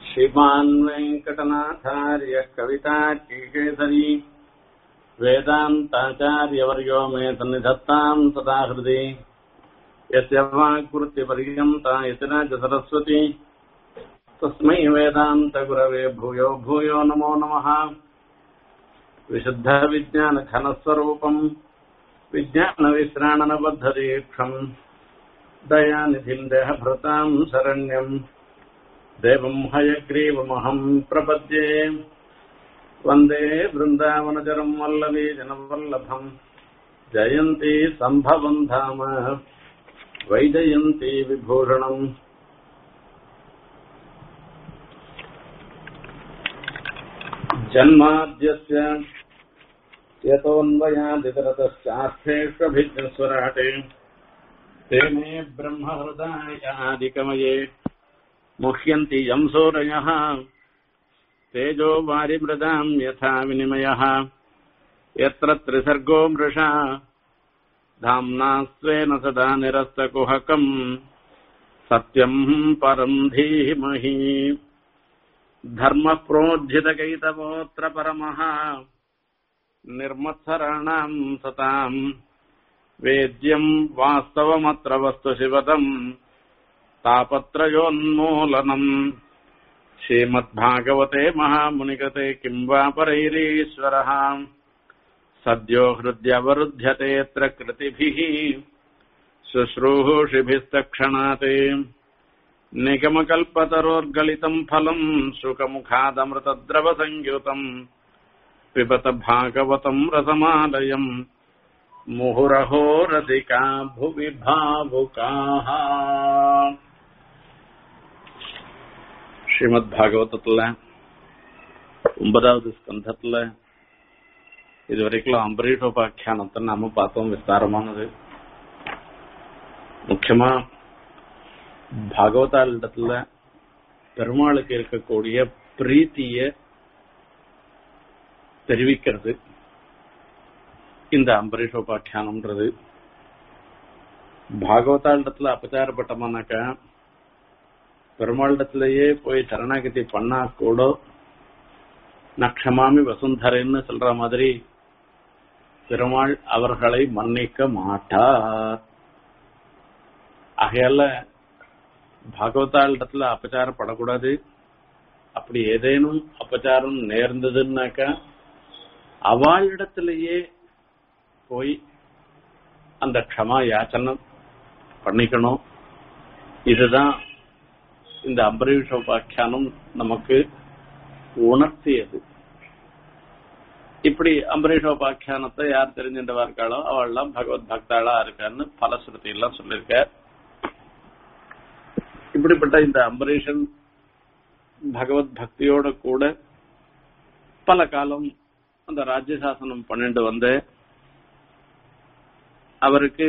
श्रीमान् वेङ्कटनाथार्यः कविताकेसरी वेदान्ताचार्यवर्यो मे सन्निधत्ताम् सदा हृदि यस्य वाक्कृत्यपर्यन्ता यतिराज सरस्वती तस्मै वेदान्तगुरवे भूयो भूयो नमो नमः विशुद्धविज्ञानघनस्वरूपम् विज्ञानविश्राणनबद्धदीक्षम् दयानिधिम् देहभृताम् शरण्यम् देवम् हयग्रीवमहम् प्रपद्ये वन्दे वृन्दावनचरम् वल्लवी जनवल्लभम् जयन्ती सम्भवम् धाम वैजयन्ती विभूषणम् जन्माद्यस्य यतोऽन्वयादितरतश्चार्थेष्वभिज्ञस्वराटे तेने ब्रह्महृदाय आदिकमये मुह्यन्ति यं सूरयः तेजो वारिमृदाम् यथा विनिमयः यत्र त्रिसर्गो मृषा धाम्ना स्वेन सदा निरस्तकुहकम् सत्यम् परम् धीमहि धर्मः प्रोज्झितकैतवोऽत्र परमः निर्मत्सराणाम् सताम् वेद्यम् वास्तवमत्र वस्तु शिवतम् तापत्रयोन्मूलनम् श्रीमद्भागवते महामुनिगते किम् वा परैरीश्वरः सद्यो हृद्यवरुध्यतेऽत्र कृतिभिः शुश्रूषिभिस्तक्षणात् निगमकल्पतरोर्गलितम् फलम् शुकमुखादमृतद्रवसंयुतम् पिबत भागवतम् रसमालयम् मुहुरहो रसिका भुवि भावुकाः ஸ்ரீமத் பாகவதத்துல ஒன்பதாவது ஸ்கந்தத்துல இது வரைக்கும் அம்பரீஷோபாக்கியானத்தை நாம பார்த்தோம் விஸ்தாரமானது முக்கியமா பாகவதாளிடத்துல பெருமாளுக்கு இருக்கக்கூடிய பிரீத்திய தெரிவிக்கிறது இந்த அம்பரீஷோபாக்கியானம்ன்றது பாகவதாளிடத்துல அபச்சாரப்பட்டோம்னாக்கா பெருமாளிடத்திலேயே போய் சரணாகதி பண்ணா கூட நக்ஷமாமி வசுந்தரன்னு சொல்ற மாதிரி பெருமாள் அவர்களை மன்னிக்க மாட்டார் ஆகையால பாகவதாளிடத்துல அபச்சாரப்படக்கூடாது அப்படி ஏதேனும் அபச்சாரம் நேர்ந்ததுன்னாக்கா அவளிடத்திலேயே போய் அந்த க்ஷமா யாச்சனம் பண்ணிக்கணும் இதுதான் இந்த அம்பரீஷோபாக்கியானம் நமக்கு உணர்த்தியது இப்படி அம்பரீஷோபாக்கியானத்தை யார் தெரிஞ்சின்றவா இருக்காளோ அவள்லாம் பகவத் பக்தாளா இருக்கான்னு பலஸ்ருதி எல்லாம் சொல்லியிருக்க இப்படிப்பட்ட இந்த அம்பரீஷன் பகவத் பக்தியோட கூட பல காலம் அந்த ராஜ்யசாசனம் பண்ணிட்டு வந்து அவருக்கு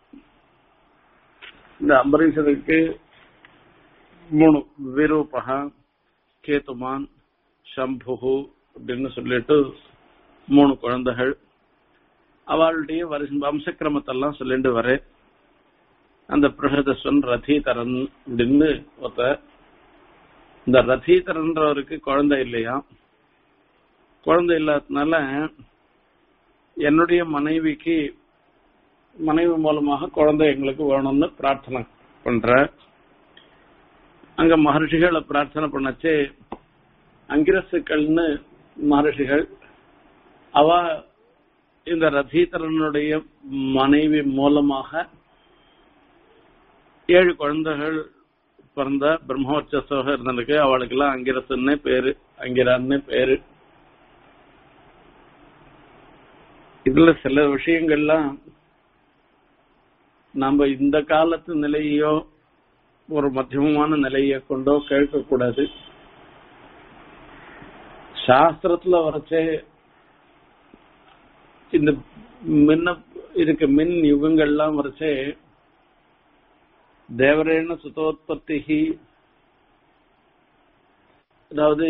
இந்த அம்பரீஷருக்கு மூணு விரூபகா கேத்துமான் சம்புகு அப்படின்னு சொல்லிட்டு மூணு குழந்தைகள் அவளுடைய வருஷ வம்சக்கிரமத்தெல்லாம் சொல்லிட்டு வர அந்த பிரகதஸ்வன் ரதீதரன் அப்படின்னு ஒருத்த இந்த ரதீதரன்றவருக்கு குழந்தை இல்லையா குழந்தை இல்லாததுனால என்னுடைய மனைவிக்கு மனைவி மூலமாக குழந்தை எங்களுக்கு வேணும்னு பிரார்த்தனை பண்ற அங்க மகர்ஷிகளை பிரார்த்தனை பண்ணச்சே அங்கிரசுக்கள்னு மகர்ஷிகள் அவ இந்த ரதீதரனுடைய மனைவி மூலமாக ஏழு குழந்தைகள் பிறந்த பிரம்மோற்சவ இருந்தனுக்கு அவளுக்கு எல்லாம் அங்கிரசுன்னே பேரு அங்கிரான்னு பேரு இதுல சில விஷயங்கள்லாம் நம்ம இந்த காலத்து நிலையோ ஒரு மத்தியமமான நிலையை கொண்டோ கேட்கக்கூடாது சாஸ்திரத்துல வரைச்சே இந்த மின்ன இருக்க மின் யுகங்கள்லாம் வரைச்சே தேவரேன சுதோத்பத்தி அதாவது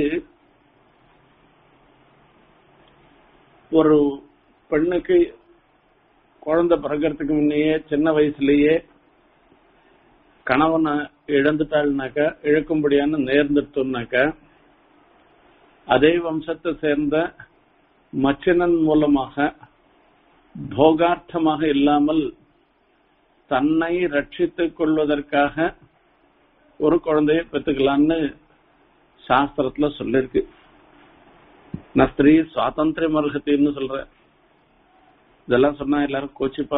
ஒரு பெண்ணுக்கு குழந்தை பிறக்கிறதுக்கு முன்னையே சின்ன வயசுலயே கணவனை இழந்துட்டாள்னாக்கா இழக்கும்படியான நேர்ந்துட்டோம்னாக்கா அதே வம்சத்தை சேர்ந்த மச்சினன் மூலமாக போகார்த்தமாக இல்லாமல் தன்னை ரட்சித்துக் கொள்வதற்காக ஒரு குழந்தைய பெத்துக்கலான்னு சாஸ்திரத்துல சொல்லிருக்கு நான் ஸ்திரீ சுவாதந்திர மருகத்தின்னு சொல்ற இதெல்லாம் சொன்னா எல்லாரும் கோச்சிப்பா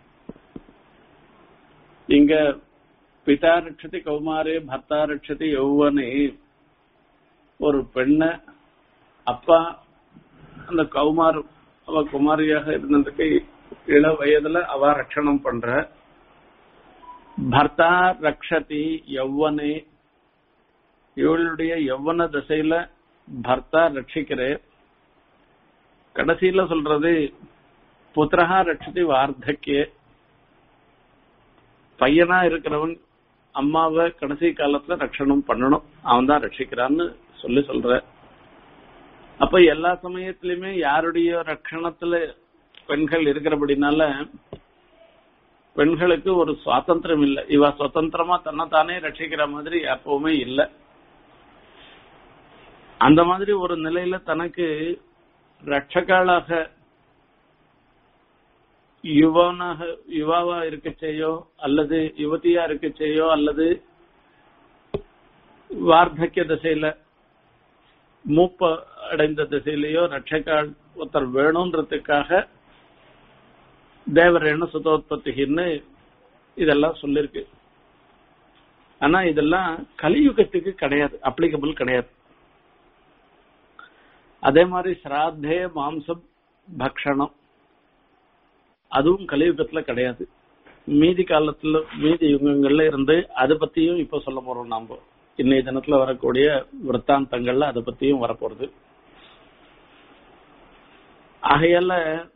இங்க பிதா ரட்சதி கௌமாரே பர்த்தா ரட்சதி யௌவனே ஒரு பெண்ண அப்பா அந்த கௌமார் அவ குமாரியாக இருந்ததுக்கு இள வயதுல அவ ரட்சணம் பண்ற பர்த்தா ரக்ஷதி யௌவனே இவளுடைய யௌவன திசையில பர்த்தா ரட்சிக்கிறே கடைசியில சொல்றது புத்திரஹா ரட்சதி வார்த்தக்கிய பையனா இருக்கிறவன் அம்மாவை கடைசி காலத்துல ரட்சணம் பண்ணணும் அவன் தான் ரட்சிக்கிறான்னு சொல்லி சொல்ற அப்ப எல்லா சமயத்திலுமே யாருடைய ரட்சணத்துல பெண்கள் இருக்கிறபடினால பெண்களுக்கு ஒரு சுவாதந்திரம் இல்லை இவ சுதந்திரமா தன்னைத்தானே ரட்சிக்கிற மாதிரி எப்பவுமே இல்லை அந்த மாதிரி ஒரு நிலையில தனக்கு ரட்சகாளாக யுவனாக யுவாவா இருக்க செய்யோ அல்லது யுவதியா இருக்க செய்யோ அல்லது வார்த்தக்கிய திசையில மூப்ப அடைந்த திசையிலேயோ ரட்சகாள் ஒருத்தர் வேணும்ன்றதுக்காக தேவரேணு சுதோத்பத்தின்னு இதெல்லாம் சொல்லிருக்கு ஆனா இதெல்லாம் கலியுகத்துக்கு கிடையாது அப்ளிகபிள் கிடையாது அதே மாதிரி ஸ்ராத்தே மாம்சம் பக்ஷணம் அதுவும் கலியுகத்துல கிடையாது மீதி காலத்துல மீதி யுகங்கள்ல இருந்து அதை பத்தியும் இப்ப சொல்ல போறோம் நாம இன்னைய தினத்துல வரக்கூடிய விற்த்தாந்தங்கள்ல அதை பத்தியும் வரப்போறது ஆகையால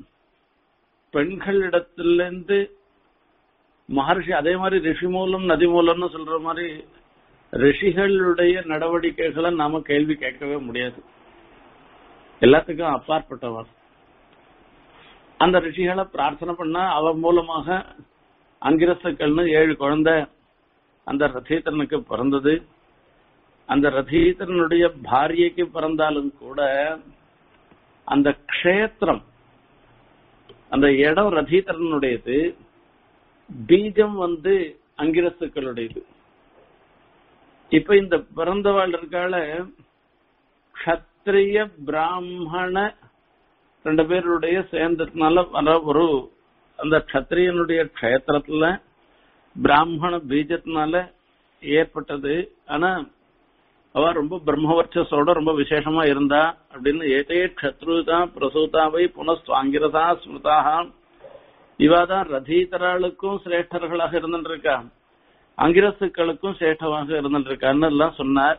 பெண்களிடத்திலிருந்து மகர்ஷி அதே மாதிரி ரிஷி மூலம் நதி மூலம்னு சொல்ற மாதிரி ரிஷிகளுடைய நடவடிக்கைகளை நாம கேள்வி கேட்கவே முடியாது எல்லாத்துக்கும் அப்பாற்பட்டவர் அந்த ரிஷிகளை பிரார்த்தனை பண்ணா அவ மூலமாக அங்கிரசுக்கள்னு ஏழு குழந்தை அந்த ரதீதரனுக்கு பிறந்தது அந்த ரதீதரனுடைய பாரியைக்கு பிறந்தாலும் கூட அந்த க்ஷேத்திரம் அந்த இடம் ரதீதரனுடையது பீஜம் வந்து அங்கிரசுக்களுடையது இப்ப இந்த பிறந்தவாள் இருக்கால கத்திரிய பிராமண ரெண்டு பேருடைய சேர்ந்ததுனால வர ஒரு அந்த கத்திரியனுடைய க்ஷேத்திரத்துல பிராமண பீஜத்தினால ஏற்பட்டது ஆனா அவ ரொம்ப பிரம்மவர்ச்சஸோட ரொம்ப விசேஷமா இருந்தா அப்படின்னு ஏதே க்ஷத்ருதா பிரசூதாவை புனஸ்வாங்கிரதா ஸ்மிருதாக இவாதான் ரதீதராளுக்கும் சிரேஷ்டர்களாக இருந்துருக்கா அங்கிரசுக்களுக்கும் சிரேஷ்டமாக இருந்துருக்கான்னு எல்லாம் சொன்னார்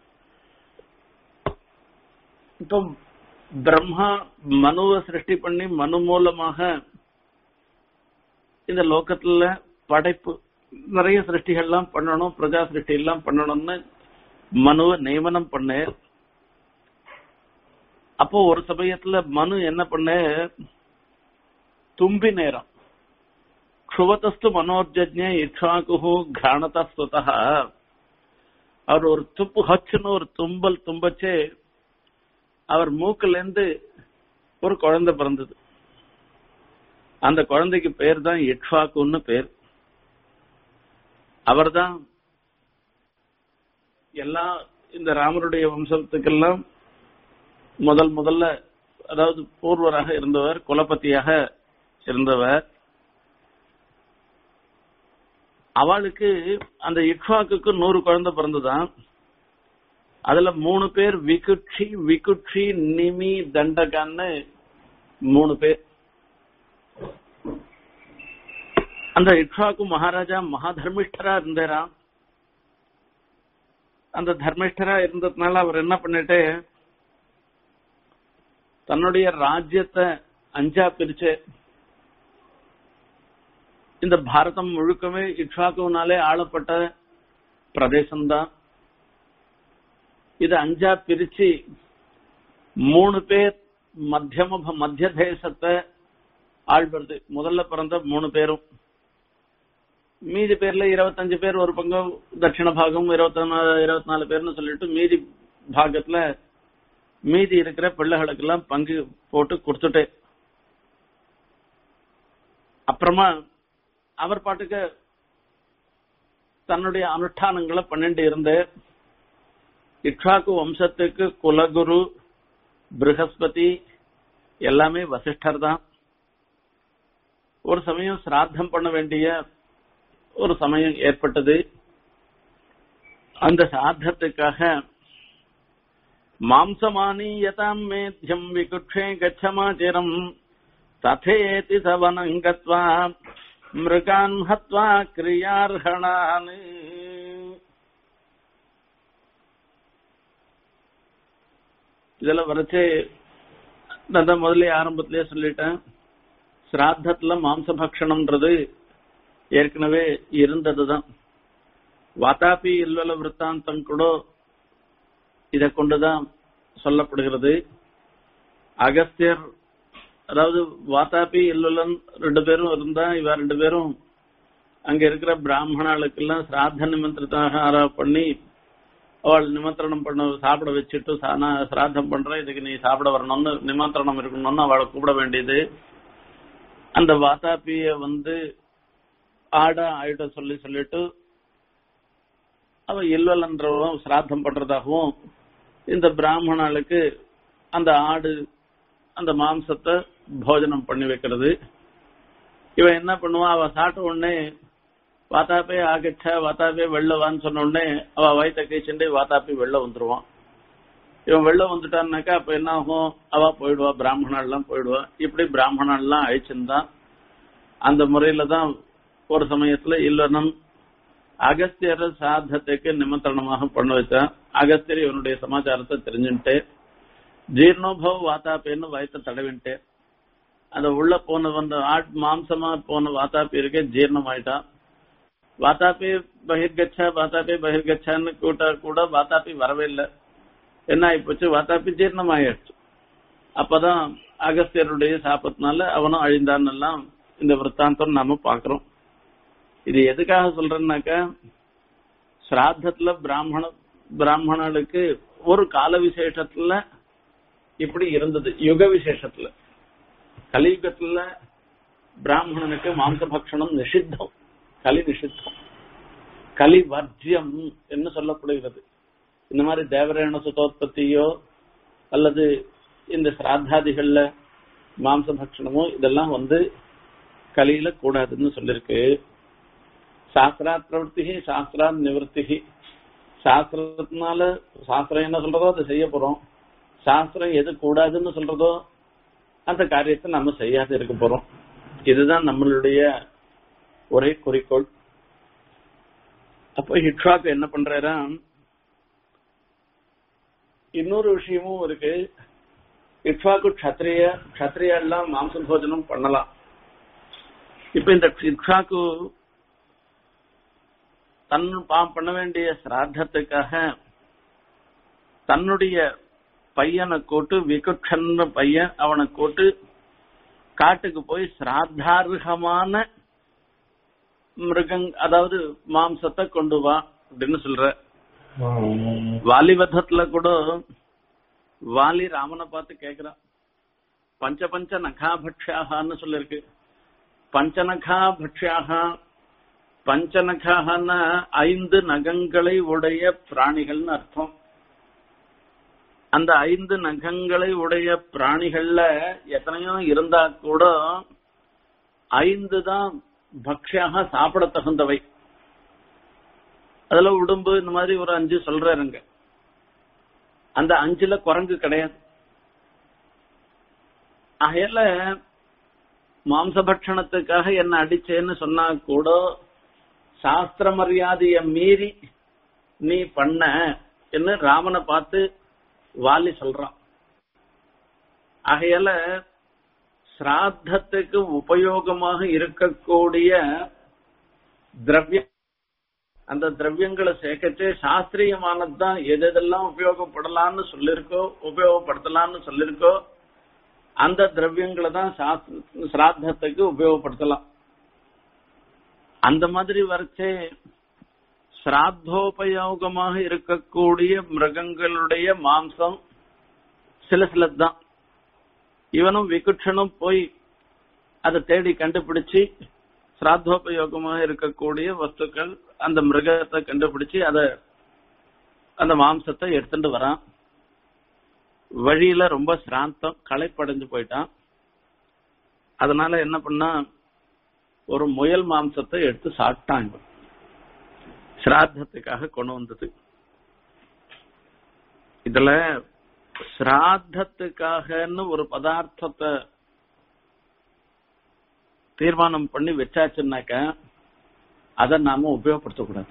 இப்போ பிரம்மா மனுவை சிருஷ்டி பண்ணி மனு மூலமாக இந்த லோகத்துல படைப்பு நிறைய சிருஷ்டிகள்லாம் பண்ணணும் பிரஜா சிருஷ்டி எல்லாம் பண்ணணும்னு மனுவை நியமனம் பண்ண அப்போ ஒரு சமயத்துல மனு என்ன பண்ண தும்பி நேரம் க்ஷுவதஸ்து மனோர்ஜஜ்ய இக்ஷாக்கு கிராணதஸ்வதா அவர் ஒரு துப்பு ஹச்சுன்னு ஒரு தும்பல் தும்பச்சே அவர் மூக்குல இருந்து ஒரு குழந்தை பிறந்தது அந்த குழந்தைக்கு பேர் தான் இட்வாக்குன்னு பேர் அவர்தான் எல்லா இந்த ராமருடைய வம்சத்துக்கெல்லாம் முதல் முதல்ல அதாவது பூர்வராக இருந்தவர் குலபதியாக இருந்தவர் அவளுக்கு அந்த இட்வாக்கு நூறு குழந்தை பிறந்துதான் அதுல மூணு பேர் விகுட்சி விகுட்சி நிமி தண்டகான்னு மூணு பேர் அந்த இட்வாக்கு மகாராஜா மகா தர்மிஷ்டரா இருந்தாராம் அந்த தர்மிஷ்டரா இருந்ததுனால அவர் என்ன பண்ணிட்டு தன்னுடைய ராஜ்யத்தை அஞ்சா பிரிச்சு இந்த பாரதம் முழுக்கமே இட்வாக்குனாலே ஆளப்பட்ட பிரதேசம்தான் இது அஞ்சா பிரிச்சு மூணு பேர் மத்தியம மத்திய தேசத்தை ஆள்படுது முதல்ல பிறந்த மூணு பேரும் மீதி பேர்ல இருபத்தஞ்சு பேர் ஒரு பங்கம் தட்சிண பாகம் இருபத்தி இருபத்தி நாலு பேர்னு சொல்லிட்டு மீதி பாகத்துல மீதி இருக்கிற பிள்ளைகளுக்கெல்லாம் பங்கு போட்டு கொடுத்துட்டேன் அப்புறமா அவர் பாட்டுக்கு தன்னுடைய அனுஷ்டானங்களை பண்ணிட்டு இருந்த இக்ஷாக்கு வம்சத்துக்கு குலகுரு ப்ரஹஸ்பதி எல்லாமே வசிஷ்டர் தான் ஒரு சமயம் சிராத்தம் பண்ண வேண்டிய ஒரு சமயம் ஏற்பட்டது அந்த சாத்தத்துக்காக மாம்சமானீயதாம் மேத்தியம் விகுக்ஷே கச்சமாச்சிரம் ததேதி சவனம் கத்வா மிருகான் ஹத்வா கிரியார்ஹணான் இதுல வரைச்சு நான் தான் முதல்ல ஆரம்பத்திலேயே சொல்லிட்டேன் சிராத்தத்துல மாம்ச பக்ஷணம்ன்றது ஏற்கனவே இருந்ததுதான் வாதாபி இல்லல விற்த்தாந்தம் கூட இதை கொண்டுதான் சொல்லப்படுகிறது அகஸ்தியர் அதாவது வாதாபி இல்லலன் ரெண்டு பேரும் இருந்தா இவ ரெண்டு பேரும் அங்க இருக்கிற பிராமணர்களுக்கெல்லாம் சிராத்த நிமந்திரத்தாக பண்ணி அவள் நிமந்திரணம் பண்ண சாப்பிட வச்சுட்டு சா- நான் சிராத்தம் பண்றேன் இதுக்கு நீ சாப்பிட வரணும்னு நிமந்திரணம் இருக்கணும்னு அவளை கூப்பிட வேண்டியது அந்த வாதாபிய வந்து ஆட ஆயிட சொல்லி சொல்லிட்டு அவ இல்லலன்றவரும் சிராத்தம் பண்றதாகவும் இந்த பிராமணர்களுக்கு அந்த ஆடு அந்த மாம்சத்தை போஜனம் பண்ணி வைக்கிறது இவன் என்ன பண்ணுவான் அவ சாப்பிட்ட உடனே வாத்தாப்பே ஆகச்சா வாத்தாப்பே வெள்ள வான்னு சொன்ன உடனே அவ வயிற்ற கழிச்சுட்டு வாத்தாப்பி வெளில வந்துருவான் இவன் வெளில வந்துட்டான்னாக்கா அப்ப என்ன ஆகும் அவ போயிடுவா பிராமணாள் எல்லாம் போயிடுவா இப்படி பிராமணாள் எல்லாம் அழிச்சிருந்தான் அந்த முறையில தான் ஒரு சமயத்துல இல்லனம் அகஸ்தியர் சாதத்துக்கு நிமந்திரணமாக பண்ண வச்சான் அகஸ்தியர் இவனுடைய சமாச்சாரத்தை தெரிஞ்சுட்டு ஜீர்ணோபவ வாத்தாப்பேன்னு வயத்தை தடவின்ட்டு அந்த உள்ள போன வந்த ஆட் மாம்சமா போன வாத்தாப்பி இருக்க ஜீர்ணம் ஆயிட்டான் வாத்தாப்பி பகிர்கச்சா வாத்தாப்பி பகிர்கச்சான்னு கூட்டா கூட வாத்தாப்பி வரவே இல்லை என்ன ஆயிப்போச்சு வாத்தாப்பி ஜீர்ணம் ஆயிடுச்சு அப்பதான் அகஸ்தியருடைய சாபத்தினால அவனும் அழிந்தான்னு எல்லாம் இந்த விற்த்தாந்தம் நாம பாக்குறோம் இது எதுக்காக சொல்றேன்னாக்கா சிராத்தத்துல பிராமண பிராமணர்களுக்கு ஒரு கால விசேஷத்துல இப்படி இருந்தது யுக விசேஷத்துல கலியுகத்துல பிராமணனுக்கு மாம்ச பக்ஷணம் நிஷித்தம் கலி நிஷித்தம் கலி வர்ஜியம் என்று சொல்லப்படுகிறது இந்த மாதிரி தேவரேண சுதோத்பத்தியோ அல்லது இந்த சிராத்தாதிகள்ல மாம்ச பக்ஷணமோ இதெல்லாம் வந்து கலியில கூடாதுன்னு சொல்லிருக்கு சாஸ்திராத் பிரவருத்தி சாஸ்திராத் நிவர்த்தி சாஸ்திரத்தினால சாஸ்திரம் என்ன சொல்றதோ அதை செய்ய போறோம் சாஸ்திரம் எது கூடாதுன்னு சொல்றதோ அந்த காரியத்தை நம்ம செய்யாது இருக்க போறோம் இதுதான் நம்மளுடைய ஒரே குறிக்கோள் அப்ப ஹிட்ஷாக்கு என்ன பண்றாரா இன்னொரு விஷயமும் இருக்கு இட்வாக்கு க்ஷத்ரிய க்ஷத்ரியா எல்லாம் மாம்ச போஜனம் பண்ணலாம் இப்ப இந்த இட்வாக்கு தன் பா- பண்ண வேண்டிய சிராத்தத்துக்காக தன்னுடைய பையனை கூட்டு விகுட்சன் பையன் அவனை கூட்டு காட்டுக்கு போய் சிராத்தார்ஹமான மிருகங் அதாவது மாம்சத்தை கொண்டு வா அப்படின்னு சொல்ற வாலிவதத்துல கூட வாலி ராமனை பார்த்து கேக்குறான் பஞ்ச பஞ்ச நகா பக்ஷாகான்னு சொல்லிருக்கு பஞ்சநகா பக்ஷாகா பஞ்சநகான்னா ஐந்து நகங்களை உடைய பிராணிகள்னு அர்த்தம் அந்த ஐந்து நகங்களை உடைய பிராணிகள்ல எத்தனையோ இருந்தா கூட ஐந்து தான் பக்ஷியாக சாப்பிட தகுந்தவை அதுல உடும்பு இந்த மாதிரி ஒரு அஞ்சு சொல்றாருங்க அந்த அஞ்சுல குரங்கு கிடையாது ஆகையால மாம்ச பட்சணத்துக்காக என்ன அடிச்சேன்னு சொன்னா கூட சாஸ்திர மரியாதைய மீறி நீ பண்ண என்று ராமனை பார்த்து வாலி சொல்றான் ஆகையால சிராத்தத்துக்கு உபயோகமாக இருக்கக்கூடிய திரவியம் அந்த திரவியங்களை சேர்க்கச்சே சாஸ்திரியமானதுதான் எது எதெல்லாம் உபயோகப்படலாம்னு சொல்லிருக்கோ உபயோகப்படுத்தலாம்னு சொல்லிருக்கோ அந்த திரவியங்களை தான் சாஸ்திர சிராத்தத்துக்கு உபயோகப்படுத்தலாம் அந்த மாதிரி வரைச்சே சிராத்தோபயோகமாக இருக்கக்கூடிய மிருகங்களுடைய மாம்சம் சில சிலது தான் இவனும் விகுட்சனும் போய் அதை தேடி கண்டுபிடிச்சு சிராத்தோபயோகமாக இருக்கக்கூடிய வஸ்துக்கள் அந்த மிருகத்தை கண்டுபிடிச்சு அத அந்த மாம்சத்தை எடுத்துட்டு வரான் வழியில ரொம்ப சிராந்தம் களைப்படைஞ்சு போயிட்டான் அதனால என்ன பண்ணா ஒரு முயல் மாம்சத்தை எடுத்து சாப்பிட்டான் இவன் சிராத்தத்துக்காக கொண்டு வந்தது இதுல சிராத்தத்துக்காகன்னு ஒரு பதார்த்தத்தை தீர்மானம் பண்ணி வச்சாச்சுன்னாக்க அதை நாம உபயோகப்படுத்தக்கூடாது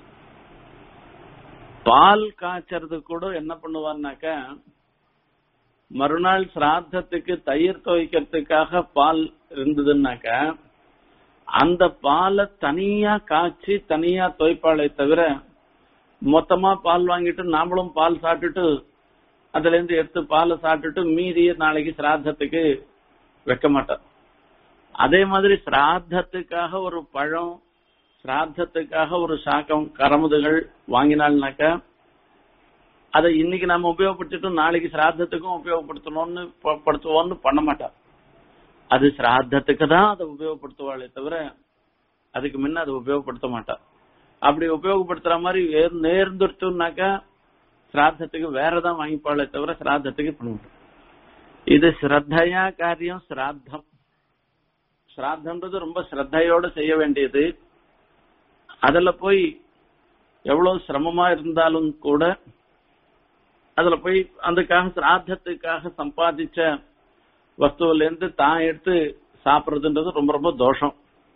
பால் காய்ச்சறது கூட என்ன பண்ணுவார்னாக்க மறுநாள் சிராத்தத்துக்கு தயிர் துவைக்கிறதுக்காக பால் இருந்ததுன்னாக்க அந்த பாலை தனியா காய்ச்சி தனியா துவைப்பாளே தவிர மொத்தமா பால் வாங்கிட்டு நாமளும் பால் சாப்பிட்டுட்டு அதுல இருந்து எடுத்து பாலை சாப்பிட்டுட்டு மீதிய நாளைக்கு சிராத்தத்துக்கு வைக்க மாட்டோம் அதே மாதிரி சிராத்தத்துக்காக ஒரு பழம் சிராத்தத்துக்காக ஒரு சாக்கம் கரமுதுகள் வாங்கினால்னாக்க அதை இன்னைக்கு நம்ம உபயோகப்படுத்திட்டு நாளைக்கு சிராத்தத்துக்கும் உபயோகப்படுத்தணும்னு ப- படுத்துவோம்னு பண்ண மாட்டோம் அது சிராத்தத்துக்கு தான் அதை உபயோகப்படுத்துவாளே தவிர அதுக்கு முன்ன அதை உபயோகப்படுத்த மாட்டா அப்படி உபயோகப்படுத்துற மாதிரி வேர்- நேர்ந்துருச்சுனாக்கா சிராத்தத்துக்கு வேறதான் வாங்கிப்பாளே தவிர சிராத்தத்துக்கு பண்ண மாட்டோம் இது ஸ்ரத்தையா காரியம் சிராத்தம் சிராத்தம்ன்றது ரொம்ப ஸ்ரத்தையோட செய்ய வேண்டியது அதுல போய் எவ்வளவு சிரமமா இருந்தாலும் கூட அதுல போய் அதுக்காக சிராத்தத்துக்காக சம்பாதிச்ச வஸ்துவில இருந்து தான் எடுத்து சாப்பிடுறதுன்றது ரொம்ப ரொம்ப தோஷம்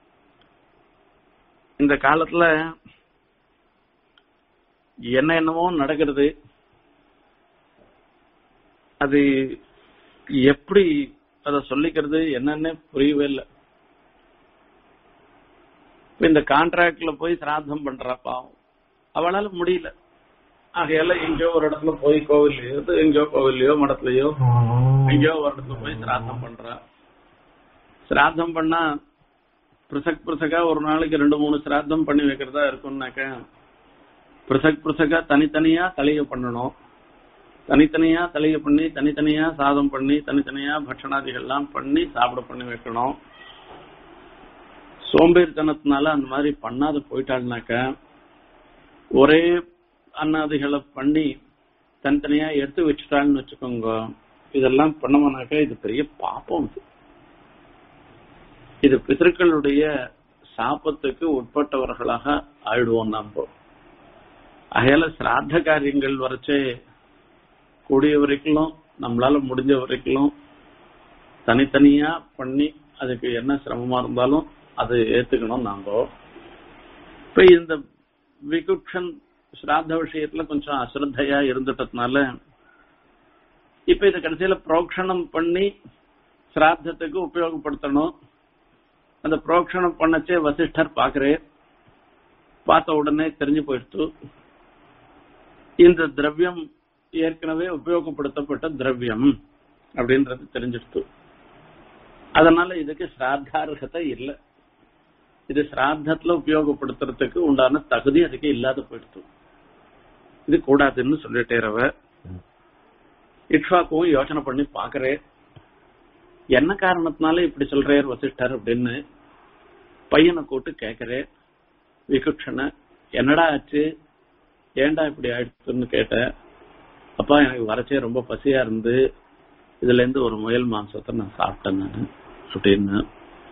இந்த காலத்துல என்ன என்னமோ நடக்கிறது அது எப்படி அத சொல்லிக்கிறது என்னன்னு புரியவே இல்லை இப்ப இந்த கான்ட்ராக்ட்ல போய் சிராத்தம் பண்றா பாவம் அவளால முடியல ஆகையால எங்கேயோ ஒரு இடத்துல போய் கோவில்லையோ எங்கேயோ கோவில்லையோ மடத்துலயோ எங்கேயோ ஒரு இடத்துல போய் சிராத்தம் பண்றா சிராத்தம் பண்ணா பிருசக் பிருசகா ஒரு நாளைக்கு ரெண்டு மூணு சிராத்தம் பண்ணி வைக்கிறதா இருக்கும்னாக்க பிருசக் பிருசகா தனித்தனியா தலைய பண்ணணும் தனித்தனியா தலைய பண்ணி தனித்தனியா சாதம் பண்ணி தனித்தனியா பட்சணாதிகள்லாம் பண்ணி சாப்பிட பண்ணி வைக்கணும் சோம்பேறித்தனத்தினால அந்த மாதிரி பண்ணாத போயிட்டாள்னாக்க ஒரே அன்னாதிகளை பண்ணி தனித்தனியா எடுத்து வச்சுட்டான்னு வச்சுக்கோங்க இதெல்லாம் பண்ணோம்னாக்கா இது பெரிய பாப்பம் இது இது பிதர்களுடைய சாபத்துக்கு உட்பட்டவர்களாக ஆயிடுவோம் நாம அகையால சிராத்த காரியங்கள் வரைச்சே கூடிய வரைக்கும் நம்மளால முடிஞ்ச வரைக்கும் தனித்தனியா பண்ணி அதுக்கு என்ன சிரமமா இருந்தாலும் அது ஏத்துக்கணும் நாம இப்ப இந்த விகுக்ஷன் ஸ்ராத்த விஷயத்துல கொஞ்சம் அசிரத்தையா இருந்துட்டதுனால இப்ப இத கடைசியில புரோக்ஷணம் பண்ணி சிராத்தத்துக்கு உபயோகப்படுத்தணும் அந்த புரோக்ஷணம் பண்ணச்சே வசிஷ்டர் பாக்குறே பார்த்த உடனே தெரிஞ்சு போயிடுத்து இந்த திரவியம் ஏற்கனவே உபயோகப்படுத்தப்பட்ட திரவியம் அப்படின்றது தெரிஞ்சிடுத்து அதனால இதுக்கு சிராத்தார்ஹத்தை இல்லை இது சிராத்தத்துல உபயோகப்படுத்துறதுக்கு உண்டான தகுதி அதுக்கு இல்லாத போயிடுத்து இது கூடாதுன்னு சொல்லிட்டேரவ இக்ஷாக்கும் யோசனை பண்ணி பாக்குறே என்ன காரணத்தினால இப்படி சொல்றார் வசிஷ்டர் அப்படின்னு பையனை கூட்டு கேக்குறே விகுட்சனை என்னடா ஆச்சு ஏன்டா இப்படி ஆயிடுச்சுன்னு கேட்டேன் அப்பா எனக்கு வரச்சே ரொம்ப பசியா இருந்து இதுல இருந்து ஒரு முயல் மாംസத்தை நான் சாப்பிட்டேன் நான் அப்படின்னு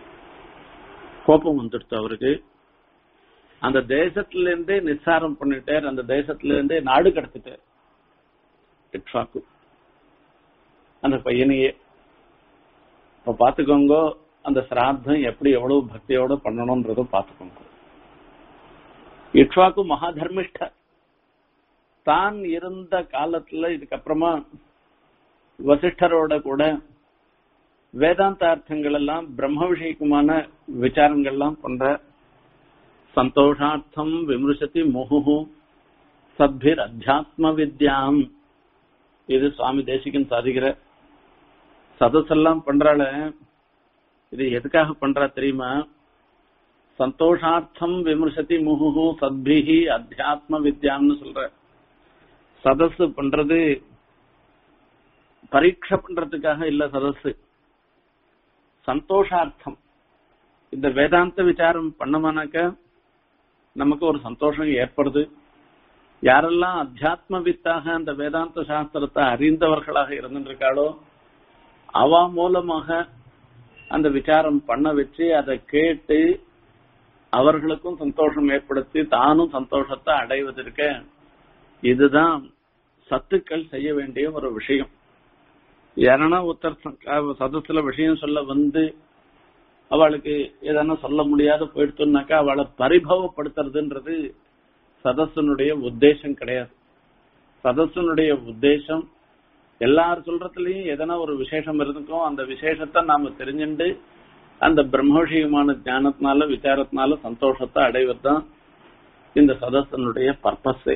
கோபம் வந்துடுச்சு அவருக்கு அந்த தேசத்துல இருந்தே நிஸ்சாரம் பண்ணிட்டார் அந்த தேசத்துல இருந்தே நாடு கடத்திட்டார் இக்ஷாக்கு அந்த பையனையே இப்ப பாத்துக்கோங்க அந்த சிராத்தம் எப்படி எவ்வளவு பக்தியோட பண்ணணும்ன்றத பாத்துக்கோங்க இக்ஷாக்கு மகாதர்மிஷ்ட தான் இருந்த காலத்துல இதுக்கப்புறமா வசிஷ்டரோட கூட வேதாந்த அர்த்தங்கள் எல்லாம் பிரம்ம விஷயக்குமான விசாரங்கள்லாம் பண்ற சந்தோஷார்த்தம் விமர்சதி முகு சத்பிர் அத்தியாத்ம வித்யாம் இது சுவாமி தேசிகன் சாதிக்கிற சதசெல்லாம் பண்றாள இது எதுக்காக பண்றா தெரியுமா சந்தோஷார்த்தம் விமர்சதி முகு சத்பிஹி அத்தியாத்ம வித்யாம்னு சொல்ற சதஸ் பண்றது பரீட்சை பண்றதுக்காக இல்ல சதஸ் சந்தோஷார்த்தம் இந்த வேதாந்த விசாரம் பண்ணமானாக்க நமக்கு ஒரு சந்தோஷம் ஏற்படுது யாரெல்லாம் அத்தியாத்ம வித்தாக அந்த வேதாந்த சாஸ்திரத்தை அறிந்தவர்களாக இருந்திருக்காளோ அவ மூலமாக அந்த விசாரம் பண்ண வச்சு அதை கேட்டு அவர்களுக்கும் சந்தோஷம் ஏற்படுத்தி தானும் சந்தோஷத்தை அடைவதற்கு இதுதான் சத்துக்கள் செய்ய வேண்டிய ஒரு விஷயம் யாரனா ஒருத்தர் சதத்துல விஷயம் சொல்ல வந்து அவளுக்கு எதனா சொல்ல முடியாத போயிடுத்துனாக்கா அவளை பரிபவப்படுத்துறதுன்றது சதஸனுடைய உத்தேசம் கிடையாது சதஸனுடைய உத்தேசம் எல்லார் சொல்றதுலயும் எதனா ஒரு விசேஷம் இருக்கும் அந்த விசேஷத்தை நாம தெரிஞ்சுண்டு அந்த பிரம்ம விஷயமான ஞானத்தினால விசாரத்தினால சந்தோஷத்தை அடைவது தான் இந்த சதஸனுடைய பர்பஸே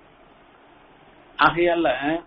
ஆகையால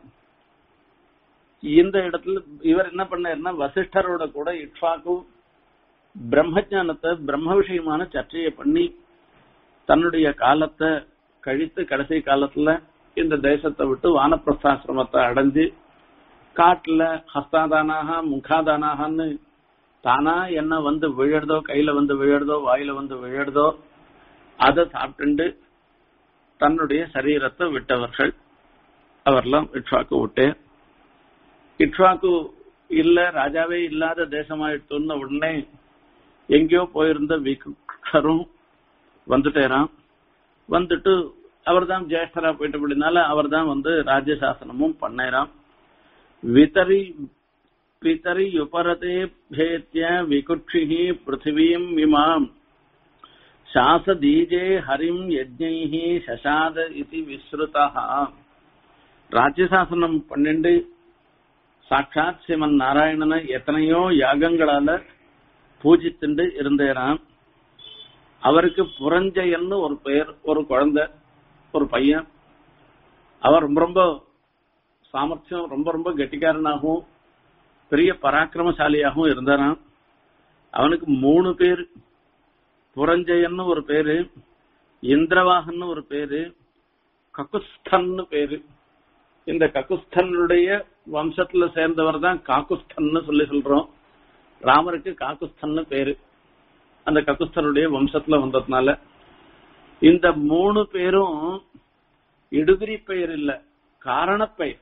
இந்த இடத்துல இவர் என்ன பண்ணாருன்னா வசிஷ்டரோட கூட இட்வாக்கு பிரம்ம ஞானத்தை பிரம்ம விஷயமான சர்ச்சையை பண்ணி தன்னுடைய காலத்தை கழித்து கடைசி காலத்துல இந்த தேசத்தை விட்டு வானப்பிரஸ்தாசிரமத்தை அடைஞ்சு காட்டுல ஹஸ்தாதானாக முகாதானாகன்னு தானா என்ன வந்து விழறதோ கையில வந்து விழறதோ வாயில வந்து விழறதோ அதை சாப்பிட்டு தன்னுடைய சரீரத்தை விட்டவர்கள் அவர்லாம் இட்வாக்கு விட்டு இட்வாக்கு இல்ல ராஜாவே இல்லாத தேசமாயிட்டுன உடனே எங்கேயோ போயிருந்த விகுஷரும் வந்துட்டேராம் வந்துட்டு அவர் தான் ஜேஷ்டரா போயிட்டு அப்படினால அவர் தான் வந்து ராஜ்யசாசனமும் பண்ணேராம் விதரி பிதரி உபரதே பேத்திய விகுட்சிஹி பிருத்திவீம் இமாம் சாசதீஜே ஹரிம் யஜ்ஞைஹி சசாத இது விஸ்ருதா ராஜ்யசாசனம் பன்னெண்டு சாட்சாத் சிவன் நாராயணனை எத்தனையோ யாகங்களால பூஜித்துண்டு இருந்தேராம் அவருக்கு புரஞ்சயன்னு ஒரு பெயர் ஒரு குழந்தை ஒரு பையன் அவர் ரொம்ப ரொம்ப சாமர்த்தியம் ரொம்ப ரொம்ப கெட்டிக்காரனாகவும் பெரிய பராக்கிரமசாலியாகவும் இருந்தாராம் அவனுக்கு மூணு பேர் புரஞ்சயன்னு ஒரு பேரு இந்திரவாகன்னு ஒரு பேரு ககுஸ்தன்னு பேரு இந்த ககுஸ்தனுடைய வம்சத்துல சேர்ந்தவர் தான் காக்குஸ்தன்னு சொல்லி சொல்றோம் ராமருக்கு காக்குஸ்தன்னு பேரு அந்த ககுஸ்தனுடைய வம்சத்துல வந்ததுனால இந்த மூணு பேரும் இடுதிரி பெயர் இல்ல காரணப்பெயர்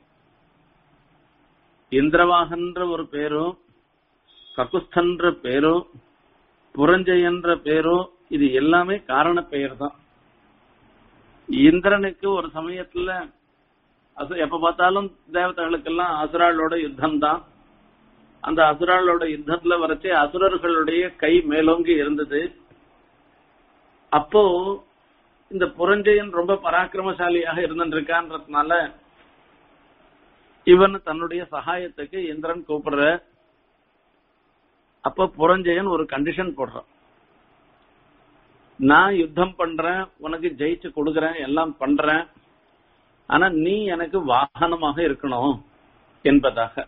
இந்திரவாகன்ற ஒரு பேரும் ககுஸ்தன்ற பேரும் புரஞ்சயன்ற பேரும் இது எல்லாமே காரண பெயர் தான் இந்திரனுக்கு ஒரு சமயத்துல எப்ப பார்த்தாலும் தேவதைகளுக்கெல்லாம் அசுராளோட யுத்தம் தான் அந்த அசுராளோட யுத்தத்துல வரைச்சே அசுரர்களுடைய கை மேலோங்கி இருந்தது அப்போ இந்த புரஞ்சயன் ரொம்ப பராக்கிரமசாலியாக இருந்திருக்கான்றதுனால இவன் தன்னுடைய சகாயத்துக்கு இந்திரன் கூப்பிடுற அப்ப புரஞ்சயன் ஒரு கண்டிஷன் போடுறான் நான் யுத்தம் பண்றேன் உனக்கு ஜெயிச்சு கொடுக்கறேன் எல்லாம் பண்றேன் ஆனா நீ எனக்கு வாகனமாக இருக்கணும் என்பதாக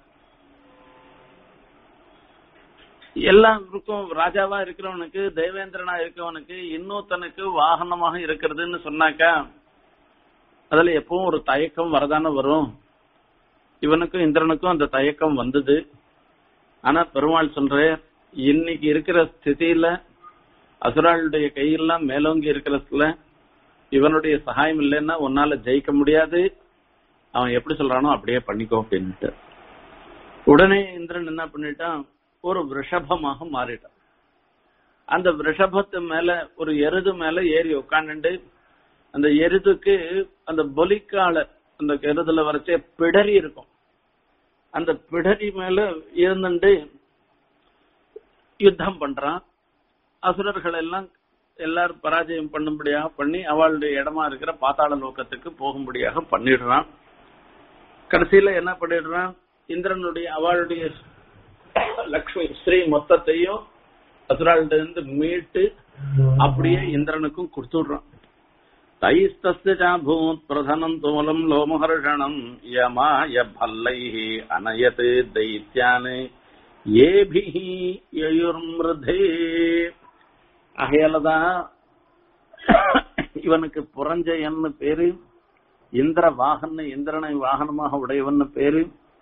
எல்லாருக்கும் ராஜாவா இருக்கிறவனுக்கு தேவேந்திரனா இருக்கவனுக்கு இன்னொருத்தனுக்கு வாகனமாக இருக்கிறதுன்னு சொன்னாக்கா அதுல எப்பவும் ஒரு தயக்கம் வரதானே வரும் இவனுக்கும் இந்திரனுக்கும் அந்த தயக்கம் வந்தது ஆனா பெருமாள் சொல்ற இன்னைக்கு இருக்கிற ஸ்திதியில அசுராளுடைய கையெல்லாம் மேலோங்கி இருக்கிறதுல இவனுடைய சகாயம் இல்லைன்னா உன்னால ஜெயிக்க முடியாது அவன் எப்படி சொல்றானோ அப்படியே பண்ணிக்கோ அப்படின்ட்டு உடனே இந்திரன் என்ன பண்ணிட்டான் ஒரு ரிஷபமாக மாறிட்டான் அந்த ரிஷபத்து மேல ஒரு எருது மேல ஏறி உட்காந்துட்டு அந்த எருதுக்கு அந்த பொலிக்கால அந்த எருதுல வரைச்சே பிடரி இருக்கும் அந்த பிடரி மேல இருந்துட்டு யுத்தம் பண்றான் அசுரர்கள் எல்லாம் எல்லாரும் பராஜயம் பண்ணும்படியாக பண்ணி அவளுடைய இடமா இருக்கிற பாத்தாள லோகத்துக்கு போகும்படியாக பண்ணிடுறான் கடைசியில என்ன பண்ணிடுறான் இந்திரனுடைய அவளுடைய லக்ஷ்மி ஸ்ரீ மொத்தத்தையும் அசுராள்கிட்ட இருந்து மீட்டு அப்படியே இந்திரனுக்கும் கொடுத்துடுறான் தைஸ்தூத் பிரதனம் தோலம் லோமஹர்ஷணம் யமாய பல்லை அனயத் தைத்யான் ஏபிஹி யயுர்மிருதே ஆகையாலதான் இவனுக்கு புரஞ்சயன்னு பேரு இந்திர வாகன இந்திரனை வாகனமாக உடையவன்னு பேரு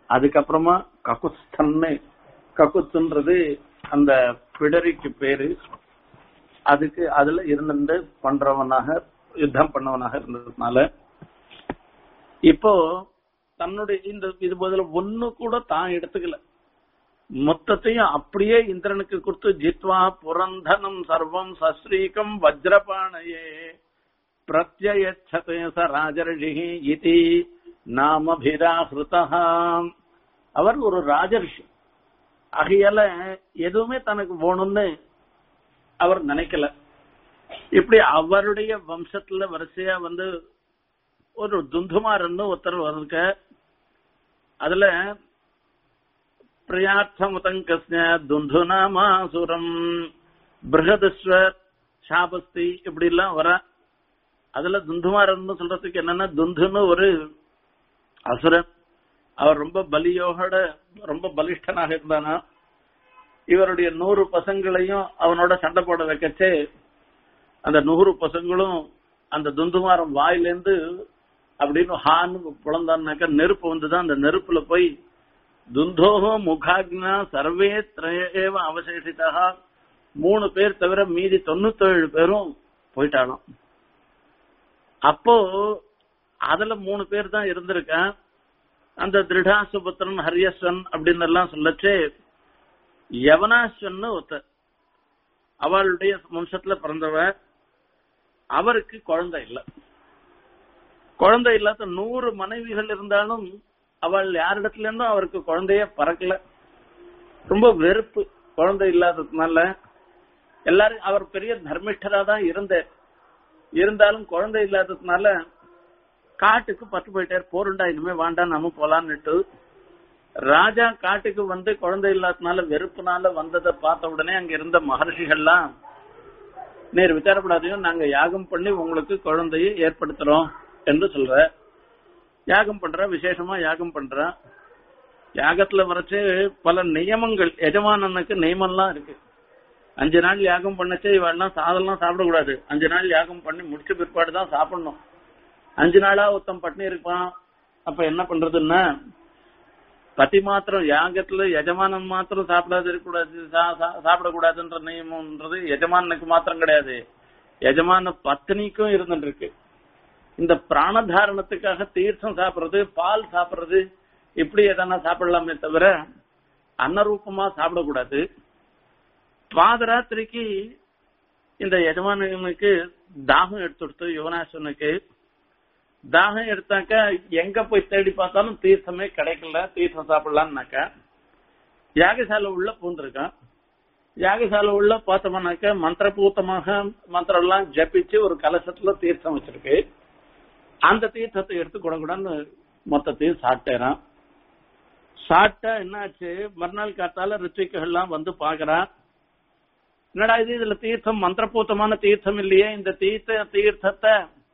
அதுக்கப்புறமா ககுஸ்தன்னு ககுத்துன்றது அந்த பிடரிக்கு பேரு அதுக்கு அதுல இருந்துட்டு பண்றவனாக யுத்தம் பண்ணவனாக இருந்ததுனால இப்போ தன்னுடைய இந்த இது பதில ஒண்ணு கூட தான் எடுத்துக்கல மொத்தத்தையும் அப்படியே இந்திரனுக்கு கொடுத்து ஜித்வா புரந்தனம் சர்வம் சஸ்ரீகம் வஜ்ரபாணையே பிரத்யச்சதே ச ராஜர்ஷி இதி நாமபிராஹிருதா அவர் ஒரு ராஜர்ஷி ஆகையால எதுவுமே தனக்கு வேணும்னு அவர் நினைக்கல இப்படி அவருடைய வம்சத்துல வரிசையா வந்து ஒரு துந்துமாரன்னு ஒருத்தர் இருக்க அதுல பிரியார்த்தமுதங்கஸ்ய துந்துநாமாசுரம் பிருகதஸ்வர் சாபஸ்தி இப்படி எல்லாம் வர அதுல துந்துமாரன்னு சொல்றதுக்கு என்னன்னா துந்துன்னு ஒரு அசுரன் அவர் ரொம்ப பலியோட ரொம்ப பலிஷ்டனாக இருந்தானா இவருடைய நூறு பசங்களையும் அவனோட சண்டை போட வைக்கச்சே அந்த நூறு பசங்களும் அந்த துந்துமாரம் வாயிலேருந்து அப்படின்னு ஹான்னு புலந்தான்னாக்க நெருப்பு வந்துதான் அந்த நெருப்புல போய் துந்தோகோ முகாக்னா சர்வே திரயேவ அவசேஷிதா மூணு பேர் தவிர மீதி தொண்ணூத்தேழு பேரும் போயிட்டாலும் அப்போ அதுல மூணு பேர் தான் இருந்திருக்கேன் அந்த திருடாசுபத்திரன் ஹரியஸ்வன் அப்படின்னு எல்லாம் சொல்லச்சே யவனாஸ்வன் ஒருத்தர் அவளுடைய வம்சத்துல பிறந்தவ அவருக்கு குழந்தை இல்ல குழந்தை இல்லாத நூறு மனைவிகள் இருந்தாலும் அவள் யாரிடத்துல இருந்தும் அவருக்கு குழந்தைய பறக்கல ரொம்ப வெறுப்பு குழந்தை இல்லாததுனால எல்லாரும் அவர் பெரிய தர்மிஷ்டரா தான் இருந்தார் இருந்தாலும் குழந்தை இல்லாததுனால காட்டுக்கு பட்டு போயிட்டார் போருண்டா இனிமே வேண்டாம் நம்ம போலான்னுட்டு ராஜா காட்டுக்கு வந்து குழந்தை இல்லாததுனால வெறுப்புனால வந்ததை பார்த்த உடனே அங்க இருந்த மகர்ஷிகள்லாம் நேர் விசாரப்படாதையும் நாங்க யாகம் பண்ணி உங்களுக்கு குழந்தையை ஏற்படுத்துறோம் என்று சொல்ற யாகம் பண்ற விசேஷமா யாகம் பண்ற யாகத்துல வரைச்சு பல நியமங்கள் எஜமானனுக்கு நியமம்லாம் இருக்கு அஞ்சு நாள் யாகம் பண்ணச்சே இவெல்லாம் சாதம்லாம் சாப்பிடக்கூடாது அஞ்சு நாள் யாகம் பண்ணி முடிச்ச பிற்பாடு தான் சாப்பிடணும் அஞ்சு நாளா ஒருத்தன் பட்னி இருப்பான் அப்ப என்ன பண்றதுன்னா பதி மாத்திரம் யாகத்துல எஜமானன் மாத்திரம் சாப்பிடாது இருக்கக்கூடாது சா- சா- சாப்பிடக்கூடாதுன்ற நியமம்ன்றது எஜமானுக்கு மாத்திரம் கிடையாது எஜமான பத்தினிக்கும் இருந்துட்டு இருக்கு இந்த பிராணதாரணத்துக்காக தீர்த்தம் சாப்பிடுறது பால் சாப்பிடுறது இப்படி எதனா சாப்பிடலாமே தவிர அன்னரூபமா சாப்பிடக்கூடாது பாதராத்திரிக்கு இந்த எஜமானனுக்கு தாகம் எடுத்துடுத்து யுவனாசனுக்கு தாகம் எடுத்தாக்க எங்க போய் தேடி பார்த்தாலும் தீர்த்தமே கிடைக்கல தீர்த்தம் சாப்பிடலாம்னாக்கா யாகசாலை உள்ள பூந்திருக்கான் யாகசாலை உள்ள பார்த்தோம்னாக்க மந்திரபூத்தமாக மந்திரம் எல்லாம் ஜபிச்சு ஒரு கலசத்துல தீர்த்தம் வச்சிருக்கு அந்த தீர்த்தத்தை எடுத்து குடகுடன்னு மொத்தத்தையும் சாப்பிட்டேறான் சாப்பிட்டா என்னாச்சு மறுநாள் காத்தால ரித்விக்குகள் எல்லாம் வந்து பாக்குறான் என்னடா இது இதுல தீர்த்தம் மந்திரபூத்தமான தீர்த்தம் இல்லையே இந்த தீர்த்த தீர்த்தத்தை